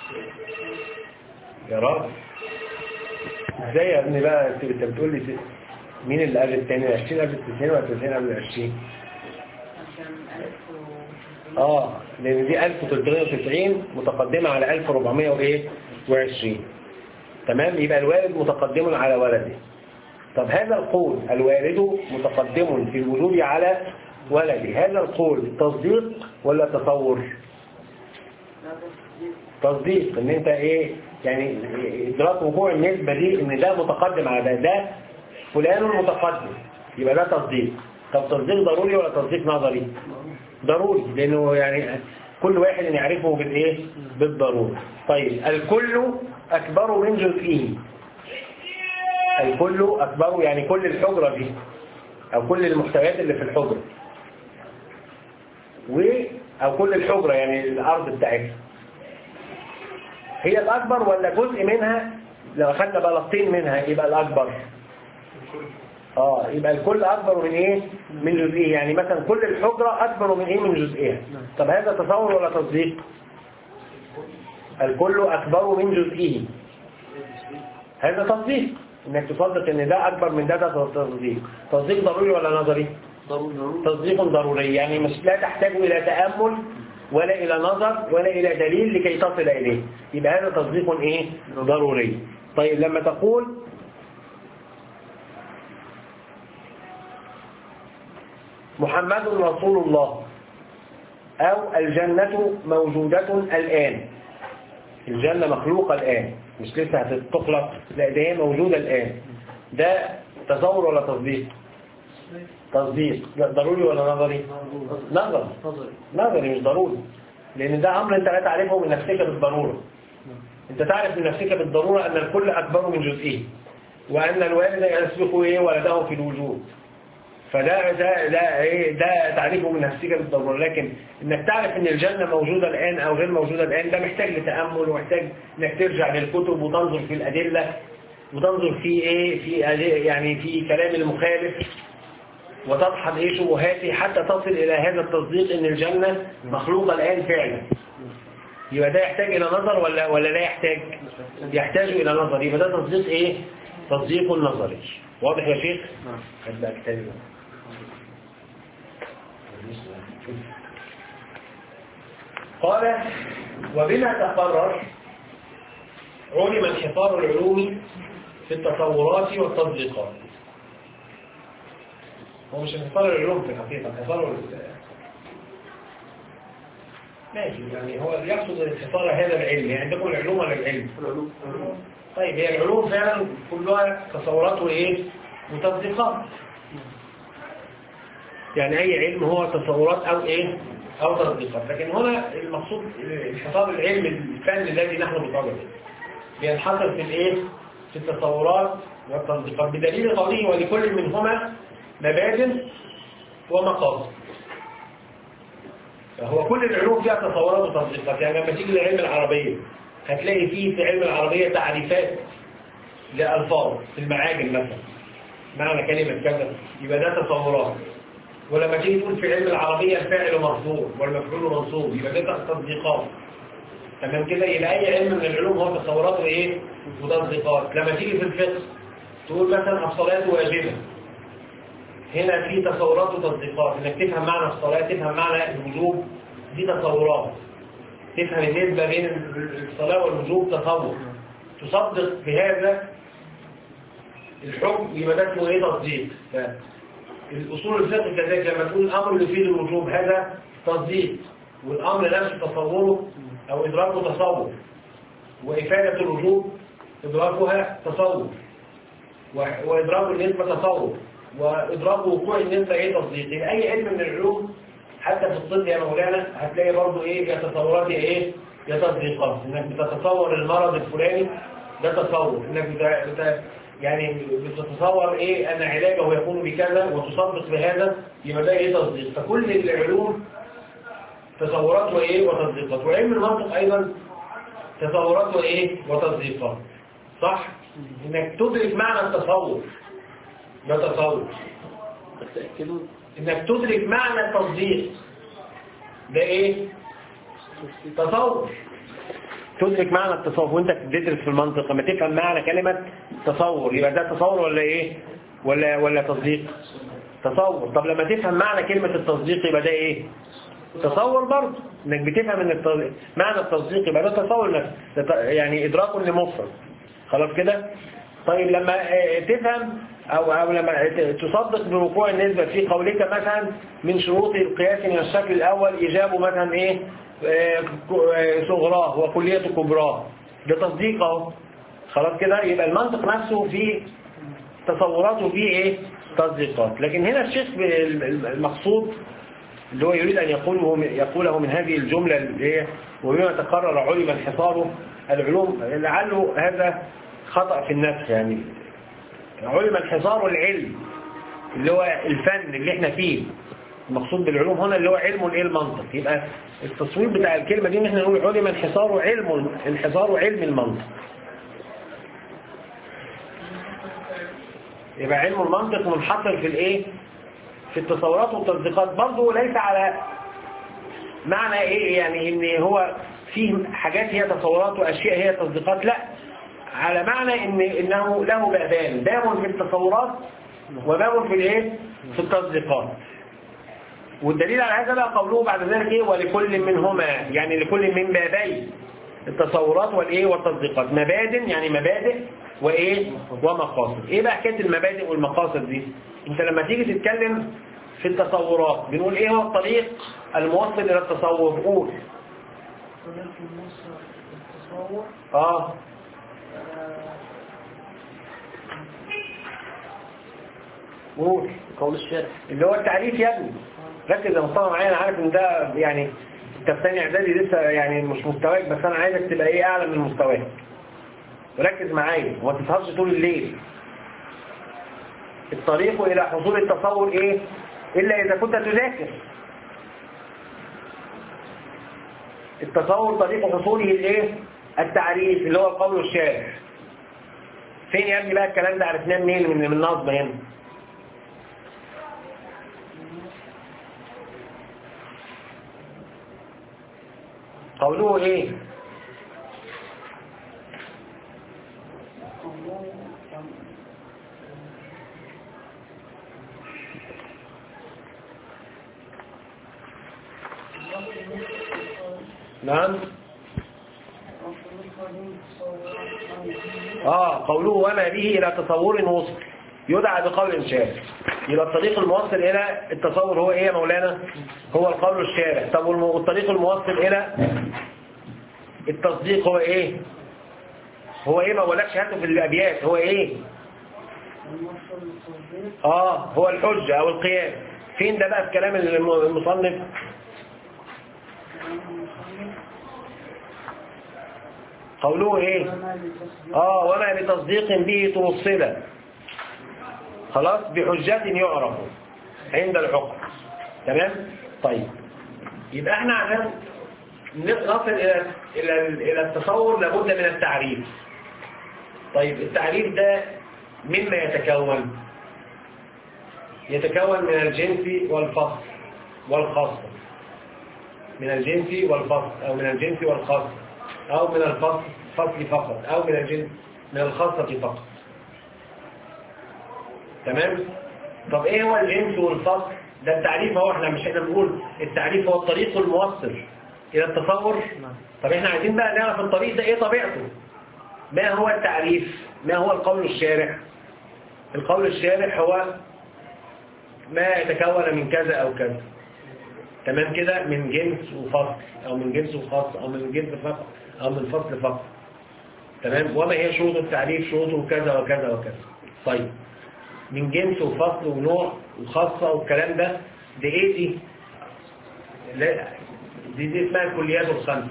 A: يا راجل ازاي يا ابني بقى انت انت بتقول لي مين اللي قبل الثاني 20 قبل ال 90 ولا 90 قبل ال 20
C: عشان ألف و
A: اه لان دي 1390 متقدمة على 1400 وايه و20 تمام يبقى الوالد متقدم على ولده طب هذا القول الوالد متقدم في الوجود على ولده هذا القول تصديق ولا تصور
C: لا تصديق
A: تصديق ان انت ايه يعني ادراك وقوع النسبة دي ان ده متقدم على ده ده فلان متقدم يبقى ده تصديق طب تصديق ضروري ولا تصديق نظري ضروري لانه يعني كل واحد يعرفه بالايه بالضرورة طيب الكل اكبر من جزئه الكل اكبر يعني كل الحجرة دي او كل المحتويات اللي في الحجرة و او كل الحجرة يعني الارض بتاعتها هي الأكبر ولا جزء منها لو أخذنا بلطين منها يبقى الأكبر آه يبقى الكل أكبر من إيه من جزئيه يعني مثلا كل الحجرة أكبر من إيه من جزئها طب هذا تصور ولا تصديق الكل أكبر من جزئه هذا تصديق إنك تصدق إن ده أكبر من ده ده تصديق تصديق ضروري ولا نظري
B: ضروري ضروري
A: تصديق ضروري يعني مش لا تحتاج إلى تأمل ولا إلى نظر ولا إلى دليل لكي تصل إليه يبقى هذا تصديق إيه ضروري طيب لما تقول محمد رسول الله أو الجنة موجودة الآن الجنة مخلوقة الآن مش لسه هتخلق لا ده هي موجودة الآن ده تصور ولا تصديق تصديق لا ضروري ولا نظري نظري
B: نظري
A: نظري مش ضروري لأن ده أمر أنت لا تعرفه من نفسك بالضرورة أنت تعرف من نفسك بالضرورة أن الكل أكبر من جزئه وأن الوالد يسبق إيه ولده في الوجود فده ده ده إيه ده تعريفه من نفسك بالضرورة لكن إنك تعرف إن الجنة موجودة الآن أو غير موجودة الآن ده محتاج لتأمل ومحتاج إنك ترجع للكتب وتنظر في الأدلة وتنظر في إيه في أدي- يعني في كلام المخالف وتدحض ايه شبهاتي حتى تصل الى هذا التصديق ان الجنة مخلوقة الان فعلا يبقى ده يحتاج الى نظر ولا ولا لا يحتاج يحتاج الى نظر يبقى ده تصديق ايه تصديق نظري واضح يا شيخ
B: نعم
A: هات بقى كتابي بقى. قال وبما تقرر علم انحصار العلوم في التصورات والتطبيقات هو مش انحصار العلوم في الحقيقة انحصار ال- ماشي يعني هو يقصد انحصار هذا العلم يعني عندكم العلوم ولا العلم
B: العلوم
A: طيب هي العلوم فعلا كلها تصورات وايه وتصديقات يعني اي علم هو تصورات او ايه او تصديقات لكن هنا المقصود انحصار العلم الفن الذي نحن بطلبه بينحصر في الايه في التصورات والتصديقات بدليل قوله ولكل منهما مبادئ ومقاصد فهو كل العلوم فيها تصورات وتصديقات يعني لما تيجي لعلم العربية هتلاقي فيه في علم العربية تعريفات لألفاظ في المعاجم مثلا معنى كلمة كذا يبقى ده تصورات ولما تيجي تقول في علم العربية الفاعل مرفوع والمفعول منصوب يبقى ده تصديقات تمام كده يبقى أي علم من العلوم هو تصورات وإيه وتصديقات لما تيجي في الفقه تقول مثلا الصلاة واجبة هنا في تصورات وتصديقات انك تفهم معنى الصلاة تفهم معنى الوجوب دي تصورات تفهم النسبة بين الصلاة والوجوب تصور تصدق بهذا الحكم يبقى ده اسمه ايه تصديق فالأصول الفقه كذلك لما تقول الأمر يفيد الوجوب هذا تصديق والأمر نفسه تصوره أو إدراكه تصور وإفادة الوجوب إدراكها تصور و- وإدراك النسبة تصور وإدراك وقوع النسبة إيه تصديق يبقى أي علم من العلوم حتى في الطب يا مولانا هتلاقي برضه إيه يا تصورات يا إيه يا تصديقات إنك بتتصور المرض الفلاني ده تصور إنك بت... بت... يعني بتتصور إيه أن علاجه يكون بكذا وتصدق بهذا يبقى ده إيه تصديق فكل العلوم تصورات وإيه وتصديقات وعلم المنطق أيضا تصورات وإيه وتصديقات صح؟ إنك تدرك معنى التصور ده تصور
D: تأكدوا
A: إنك تدرك معنى التصديق ده إيه؟ تصور تدرك معنى التصور وانت بتدرس في المنطق لما تفهم معنى كلمة تصور يبقى ده تصور ولا ايه ولا ولا تصديق تصور طب لما تفهم معنى كلمة التصديق يبقى ده ايه تصور برضه انك بتفهم ان التصديق معنى التصديق يبقى ده تصور نفسه ده ت- يعني ادراك لمفرد خلاص كده طيب لما آه، تفهم او او لما ت- تصدق بوقوع النسبة في قولك مثلا من شروط القياس من الشكل الاول ايجاب مثلا ايه آه، ك- آه، صغراه وكلية كبراه ده تصديق اهو خلاص كده يبقى المنطق نفسه فيه تصوراته فيه ايه تصديقات لكن هنا الشيخ بال- المقصود اللي هو يريد أن يقوله يقوله من هذه الجملة اللي هي وبما تقرر علم انحصاره العلوم لعله هذا خطأ في النفس يعني علم انحصار العلم اللي هو الفن اللي احنا فيه المقصود بالعلوم هنا اللي هو علم الايه المنطق يبقى التصوير بتاع الكلمة دي ان احنا نقول علم انحصار علم انحصار علم المنطق يبقى علم المنطق منحصر في الايه في التصورات والتصديقات برضه ليس على معنى ايه يعني ان هو فيه حاجات هي تصورات واشياء هي تصديقات لا على معنى ان انه له بابان باب في التصورات وباب في الايه في التصديقات والدليل على هذا بقى قوله بعد ذلك ايه ولكل منهما يعني لكل من بابين التصورات والايه والتصديقات مبادئ يعني مبادئ وايه ومقاصد ايه بقى حكايه المبادئ والمقاصد دي انت لما تيجي تتكلم في التصورات بنقول ايه هو الطريق الموصل الى التصور قول
C: طريق الموصل التصور
A: اه قول
D: قول الشارع
A: اللي هو التعريف يا ابني ركز يا مصطفى معايا انا عارف ان ده يعني انت في ثاني اعدادي لسه يعني مش مستواك بس انا عايزك تبقى ايه اعلى من مستواك ركز معايا وما تسهرش طول الليل الطريق الى حصول التصور ايه الا اذا كنت تذاكر التصور طريق حصوله الايه التعريف اللي هو القول الشارع فين يا ابني بقى الكلام ده عرفناه منين من من النظم هنا قوله ايه نعم اه قوله وما به الى تصور وصل يدعى بقول شارع يبقى الطريق الموصل الى التصور هو ايه يا مولانا هو القول الشارع طب والم- والطريق الموصل الى التصديق هو ايه هو ايه ما بقولكش هاته في الابيات هو ايه
C: الموصل للتصديق
A: اه هو الحجة او القياس فين ده بقى في كلام الم- المصنف
C: كلام المصنف
A: قوله ايه
C: وما لتصديق
A: اه وما بتصديق به توصل خلاص بحجة يعرف عند العقل تمام طيب يبقى احنا عشان نصل الى الى الى التصور لابد من التعريف طيب التعريف ده مما يتكون يتكون من الجنس والفصل والخاصة من الجنس والفصل او من الجنس والخاصة او من الفصل فصل فقط او من الجنس من الخاصة فقط تمام طب ايه هو الجنس والفصل ده التعريف هو احنا مش احنا بنقول التعريف هو الطريق الموصل إلى التصور طب احنا عايزين بقى نعرف الطريق ده ايه طبيعته ما هو التعريف ما هو القول الشارع القول الشارع هو ما يتكون من كذا أو كذا تمام كده من جنس وفصل أو من جنس وخاص أو من جنس فقط أو من فصل فقط تمام وما هي شروط التعريف شروطه كذا وكذا وكذا طيب من جنس وفصل ونوع وخاصة والكلام ده دي ايه دي لا دي, دي اسمها الكليات الخمس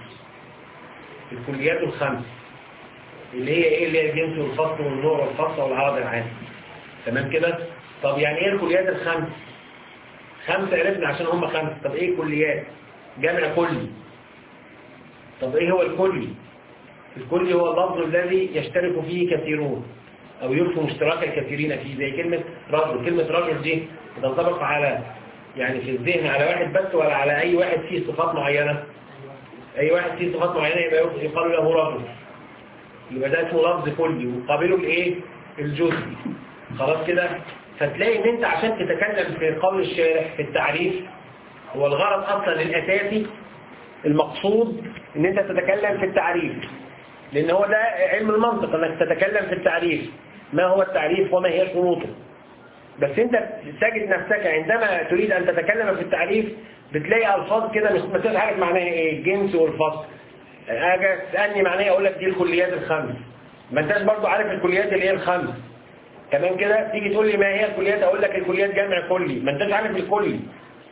A: الكليات الخمس اللي هي ايه اللي هي الجنس والفصل والنوع والخاصة والعرض العام تمام كده طب يعني ايه الكليات الخمس خمسة عرفنا عشان هم خمسة طب ايه كليات جمع كلي طب ايه هو الكلي الكلي هو اللفظ الذي يشترك فيه كثيرون او يلفوا اشتراك الكثيرين فيه زي كلمة رجل كلمة رجل دي تنطبق على يعني في الذهن على واحد بس ولا على اي واحد فيه صفات معينة اي واحد فيه صفات معينة يبقى يقال له رجل يبقى ده اسمه لفظ كلي وقابله الايه الجزئي خلاص كده فتلاقي ان انت عشان تتكلم في قول الشارح في التعريف هو الغرض اصلا الاساسي المقصود ان انت تتكلم في التعريف لان هو ده علم المنطق انك تتكلم في التعريف ما هو التعريف وما هي شروطه بس انت تجد نفسك عندما تريد ان تتكلم في التعريف بتلاقي الفاظ كده مش ما عارف معناها ايه الجنس والفصل اجي تسالني معناها اقول لك دي الكليات الخمس ما انتش برضو عارف الكليات اللي هي الخمس تمام كده تيجي تقول لي ما هي الكليات اقول لك الكليات جمع كلي ما انتش عارف الكلي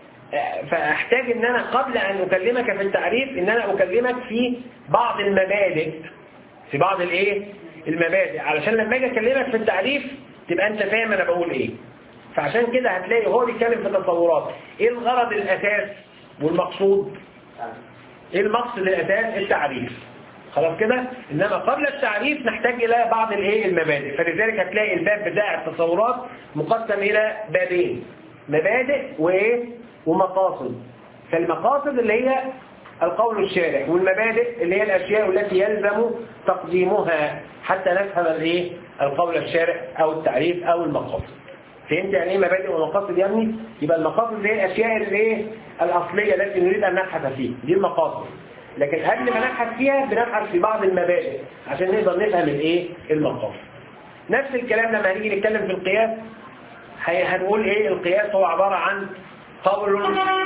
A: فاحتاج ان انا قبل ان اكلمك في التعريف ان انا اكلمك في بعض المبادئ في بعض الايه المبادئ علشان لما اجي اكلمك في التعريف تبقى انت فاهم انا بقول ايه فعشان كده هتلاقي هو بيتكلم في تصورات ايه الغرض الاساس والمقصود ايه المقصد الاساس التعريف خلاص كده انما قبل التعريف نحتاج الى بعض الايه المبادئ فلذلك هتلاقي الباب بتاع التصورات مقسم الى بابين مبادئ وايه ومقاصد فالمقاصد اللي هي القول الشارع والمبادئ اللي هي الاشياء التي يلزم تقديمها حتى نفهم الايه القول الشارع او التعريف او المقاصد فهمت يعني ايه مبادئ ومقاصد يا ابني يبقى المقاصد اللي هي الاشياء الايه الاصليه التي نريد ان نبحث فيها دي المقاصد لكن قبل ما نبحث فيها بنبحث في بعض المبادئ عشان نقدر نفهم الايه المقاصد نفس الكلام لما هنيجي نتكلم في القياس هنقول ايه القياس هو عبارة عن قول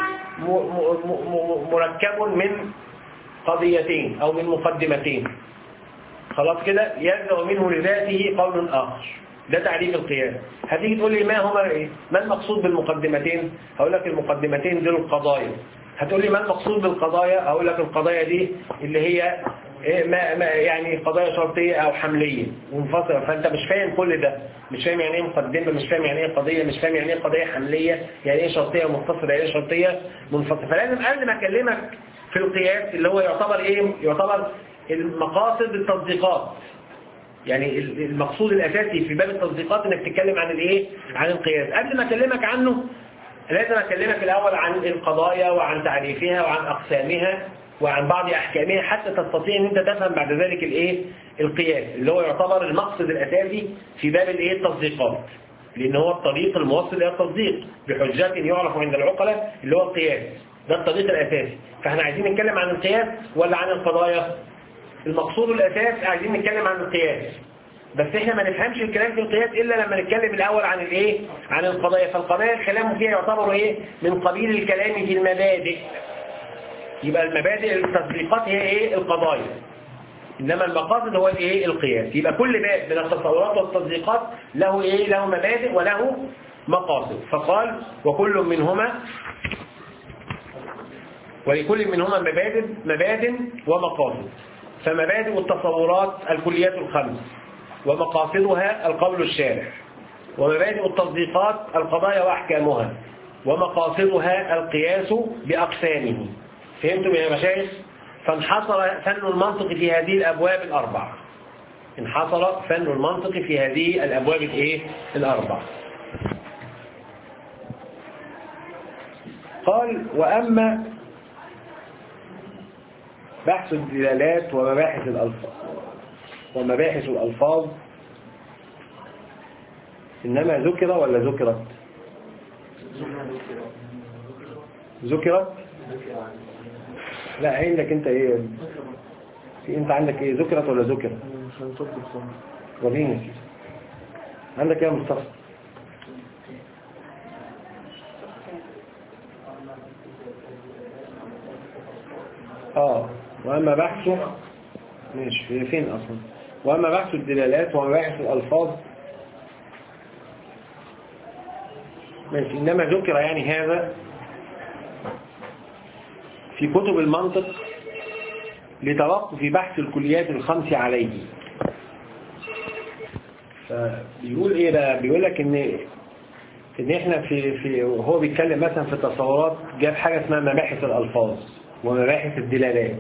A: مركب من قضيتين او من مقدمتين خلاص كده يلزم منه لذاته قول اخر ده تعريف القياس هتيجي تقول لي ما هما ايه ما المقصود بالمقدمتين هقول لك المقدمتين دول القضايا هتقول لي ما المقصود بالقضايا هقول لك القضايا دي اللي هي إيه ما ما يعني قضايا شرطية أو حملية منفصلة فأنت مش فاهم كل ده مش فاهم يعني إيه مقدمة مش فاهم يعني إيه قضية مش فاهم يعني إيه قضية حملية يعني إيه شرطية متصلة يعني إيه شرطية منفصلة فلازم قبل ما أكلمك في القياس اللي هو يعتبر إيه يعتبر المقاصد التصديقات يعني المقصود الأساسي في باب التصديقات إنك تتكلم عن الإيه عن القياس قبل ما أكلمك عنه لازم أكلمك الأول عن القضايا وعن تعريفها وعن أقسامها وعن بعض أحكامها حتى تستطيع أن أنت تفهم بعد ذلك الإيه القياس اللي هو يعتبر المقصد الأساسي في باب الإيه التصديقات لأن هو الطريق الموصل إلى التصديق بحجات يعرف عند العقلاء اللي هو القياس ده الطريق الأساسي فاحنا عايزين نتكلم عن القياس ولا عن القضايا المقصود الأساس عايزين نتكلم عن القياس بس احنا ما نفهمش الكلام في القياس الا لما نتكلم الاول عن الايه عن القضايا فالقضايا الكلام فيها يعتبر ايه من قبيل الكلام في المبادئ يبقى المبادئ التطبيقات هي ايه القضايا انما المقاصد هو الايه القياس يبقى كل باب من التصورات والتصديقات له ايه له مبادئ وله مقاصد فقال وكل منهما ولكل منهما مبادئ مبادئ ومقاصد فمبادئ التصورات الكليات الخمس ومقاصدها القول الشارع ومبادئ التصديقات القضايا وأحكامها ومقاصدها القياس بأقسامه فهمتم يا مشايخ فانحصر فن المنطق في هذه الأبواب الأربعة انحصر فن المنطق في هذه الأبواب الايه الأربعة قال وأما بحث الدلالات ومباحث الألفاظ ومباحث الألفاظ إنما ذكر ولا ذكرت ذكرت لا عندك انت ايه في انت عندك ايه ذكرت ولا ذكر
B: مش هنطبق صح
A: وريني عندك ايه يا مصطفى اه واما بحثه ماشي هي فين اصلا واما بحث الدلالات ومباحث الالفاظ ماشي انما ذكر يعني هذا في كتب المنطق لتوقف بحث الكليات الخمس عليه فبيقول ايه بقى بيقول لك ان ان احنا في في وهو بيتكلم مثلا في التصورات جاب حاجه اسمها مباحث الالفاظ ومباحث الدلالات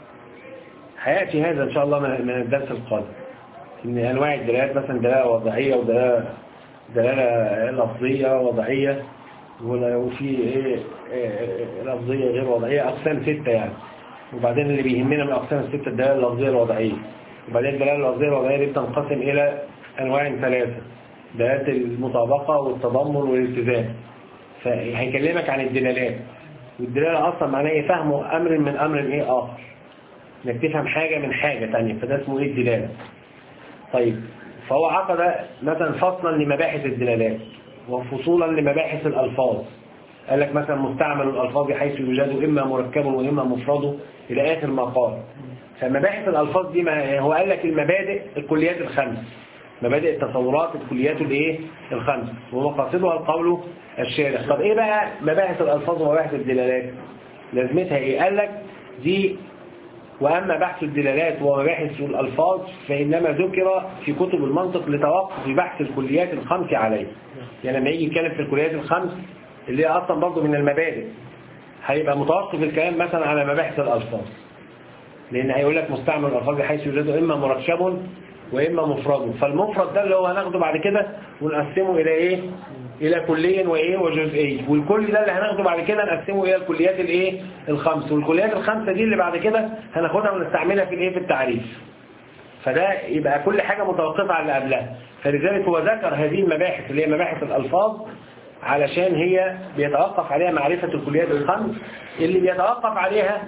A: هياتي هذا ان شاء الله من من الدرس القادم ان انواع الدلالات مثلا دلاله وضعيه ودلاله دلاله لفظيه وضعيه ولا- وفي ايه إيه، لفظيه غير وضعيه اقسام سته يعني وبعدين اللي بيهمنا من الاقسام السته الدلاله اللفظيه الوضعيه وبعدين الدلاله اللفظيه الوضعيه دي بتنقسم الى انواع ثلاثه دلاله المطابقه والتضمن والالتزام فهيكلمك عن الدلالات والدلاله اصلا معناها ايه فهمه امر من امر ايه اخر انك تفهم حاجه من حاجه ثانيه فده اسمه ايه الدلاله طيب فهو عقد مثلا فصلا لمباحث الدلالات وفصولا لمباحث الألفاظ قال لك مثلا مستعمل الألفاظ حيث يوجد إما مركب وإما مفرد إلى آخر ما قال فمباحث الألفاظ دي ما هو قال لك المبادئ الكليات الخمس مبادئ التصورات الكليات الايه الخمس ومقاصدها القول الشارح طب ايه بقى مباحث الألفاظ ومباحث الدلالات لازمتها ايه قال لك دي وأما بحث الدلالات ومباحث الألفاظ فإنما ذكر في كتب المنطق لتوقف بحث الكليات الخمس عليه يعني لما يجي يتكلم في الكليات الخمس اللي هي أصلا برضه من المبادئ هيبقى متوقف الكلام مثلا على مباحث الألفاظ لأن هيقول لك مستعمل الألفاظ بحيث يوجد إما مركب وإما مفرد فالمفرد ده اللي هو هناخده بعد كده ونقسمه إلى إيه إلى كلي وإيه وجزئي والكل ده اللي هناخده بعد كده نقسمه إلى الكليات الإيه الخمس والكليات الخمسة دي اللي بعد كده هناخدها ونستعملها في الإيه في التعريف فده يبقى كل حاجة متوقفة على اللي قبلها فلذلك هو ذكر هذه المباحث اللي هي مباحث الألفاظ علشان هي بيتوقف عليها معرفة الكليات الخمس اللي بيتوقف عليها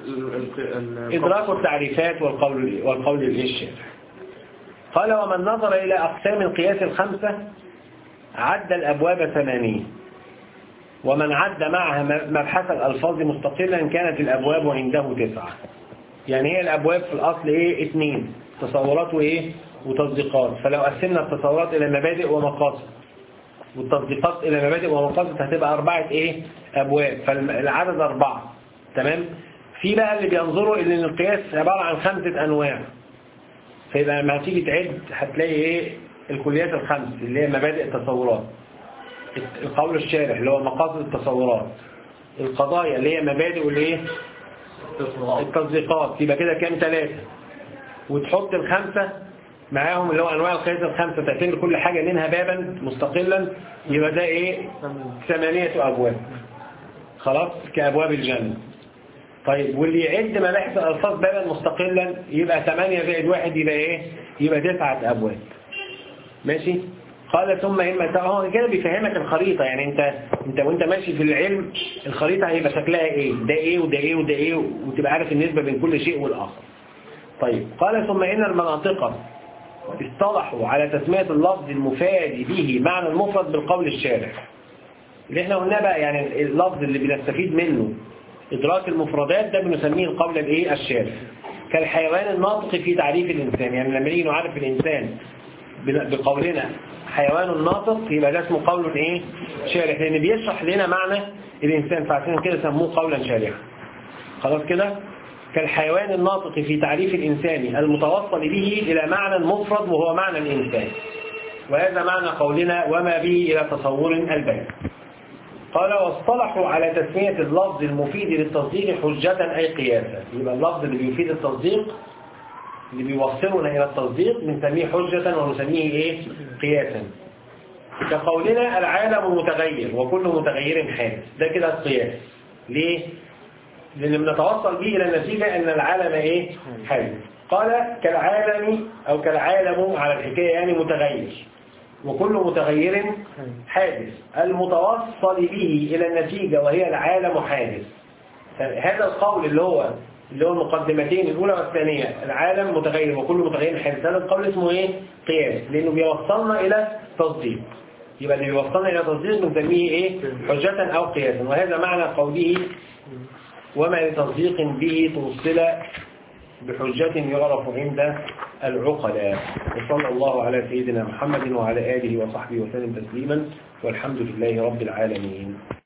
A: إدراك التعريفات والقول والقول الإيش قال ومن نظر إلى أقسام القياس الخمسة عد الأبواب ثمانية ومن عد معها مبحث الألفاظ مستقلا كانت الأبواب عنده تسعة يعني هي الأبواب في الأصل إيه اثنين تصورات وإيه وتصديقات فلو قسمنا التصورات إلى مبادئ ومقاصد والتصديقات إلى مبادئ ومقاصد هتبقى أربعة إيه أبواب فالعدد أربعة تمام في بقى اللي بينظروا إن القياس عبارة عن خمسة أنواع فيبقى لما هتيجي تعد هتلاقي إيه الكليات الخمس اللي هي مبادئ التصورات القول الشارح اللي هو مقاصد التصورات القضايا اللي هي مبادئ الايه التصديقات يبقى كده كام ثلاثة وتحط الخمسة معاهم اللي هو انواع القياس الخمسة تعتبر كل حاجة منها بابا مستقلا يبقى ده ايه ثمانية ابواب خلاص كابواب الجنة طيب واللي يعد مباحث الالفاظ بابا مستقلا يبقى ثمانية زائد واحد يبقى ايه يبقى تسعة ابواب ماشي قال ثم إما هو كده بيفهمك الخريطة يعني انت انت وانت ماشي في العلم الخريطة هيبقى شكلها ايه ده ايه وده ايه وده ايه وتبقى عارف النسبة بين كل شيء والآخر طيب قال ثم إن المناطق اصطلحوا على تسمية اللفظ المفاد به معنى المفرد بالقول الشارح اللي احنا قلناه بقى يعني اللفظ اللي بنستفيد منه إدراك المفردات ده بنسميه القول الايه الشارح كالحيوان الناطق في تعريف الإنسان يعني لما نيجي نعرف الإنسان بقولنا حيوان ناطق يبقى ده اسمه قول ايه شارح لان بيشرح لنا معنى الانسان فعشان كده سموه قولا شارحا خلاص كده كالحيوان الناطق في تعريف الانسان المتوصل به الى معنى مفرد وهو معنى الانسان وهذا معنى قولنا وما به الى تصور البيان قال واصطلحوا على تسمية اللفظ المفيد للتصديق حجة أي قياسا يبقى اللفظ اللي بيفيد التصديق اللي بيوصلنا إلى التصديق بنسميه حجة ونسميه إيه قياسا كقولنا العالم متغير وكل متغير حادث ده كده القياس ليه؟ لأن بنتوصل به إلى النتيجة أن العالم إيه حادث قال كالعالم أو كالعالم على الحكاية يعني متغير وكل متغير حادث المتوصل به إلى النتيجة وهي العالم حادث هذا القول اللي هو اللي هو المقدمتين الأولى والثانية العالم متغير وكل متغير حادث هذا القول اسمه إيه؟ قياس لأنه بيوصلنا إلى تصديق يبقى اللي بيوصلنا إلى تصديق بنسميه إيه؟ حجة أو قياسا وهذا معنى قوله وما لتصديق به توصل بحجة يعرف عند العقلاء وصلى الله على سيدنا محمد وعلى آله وصحبه وسلم تسليما والحمد لله رب العالمين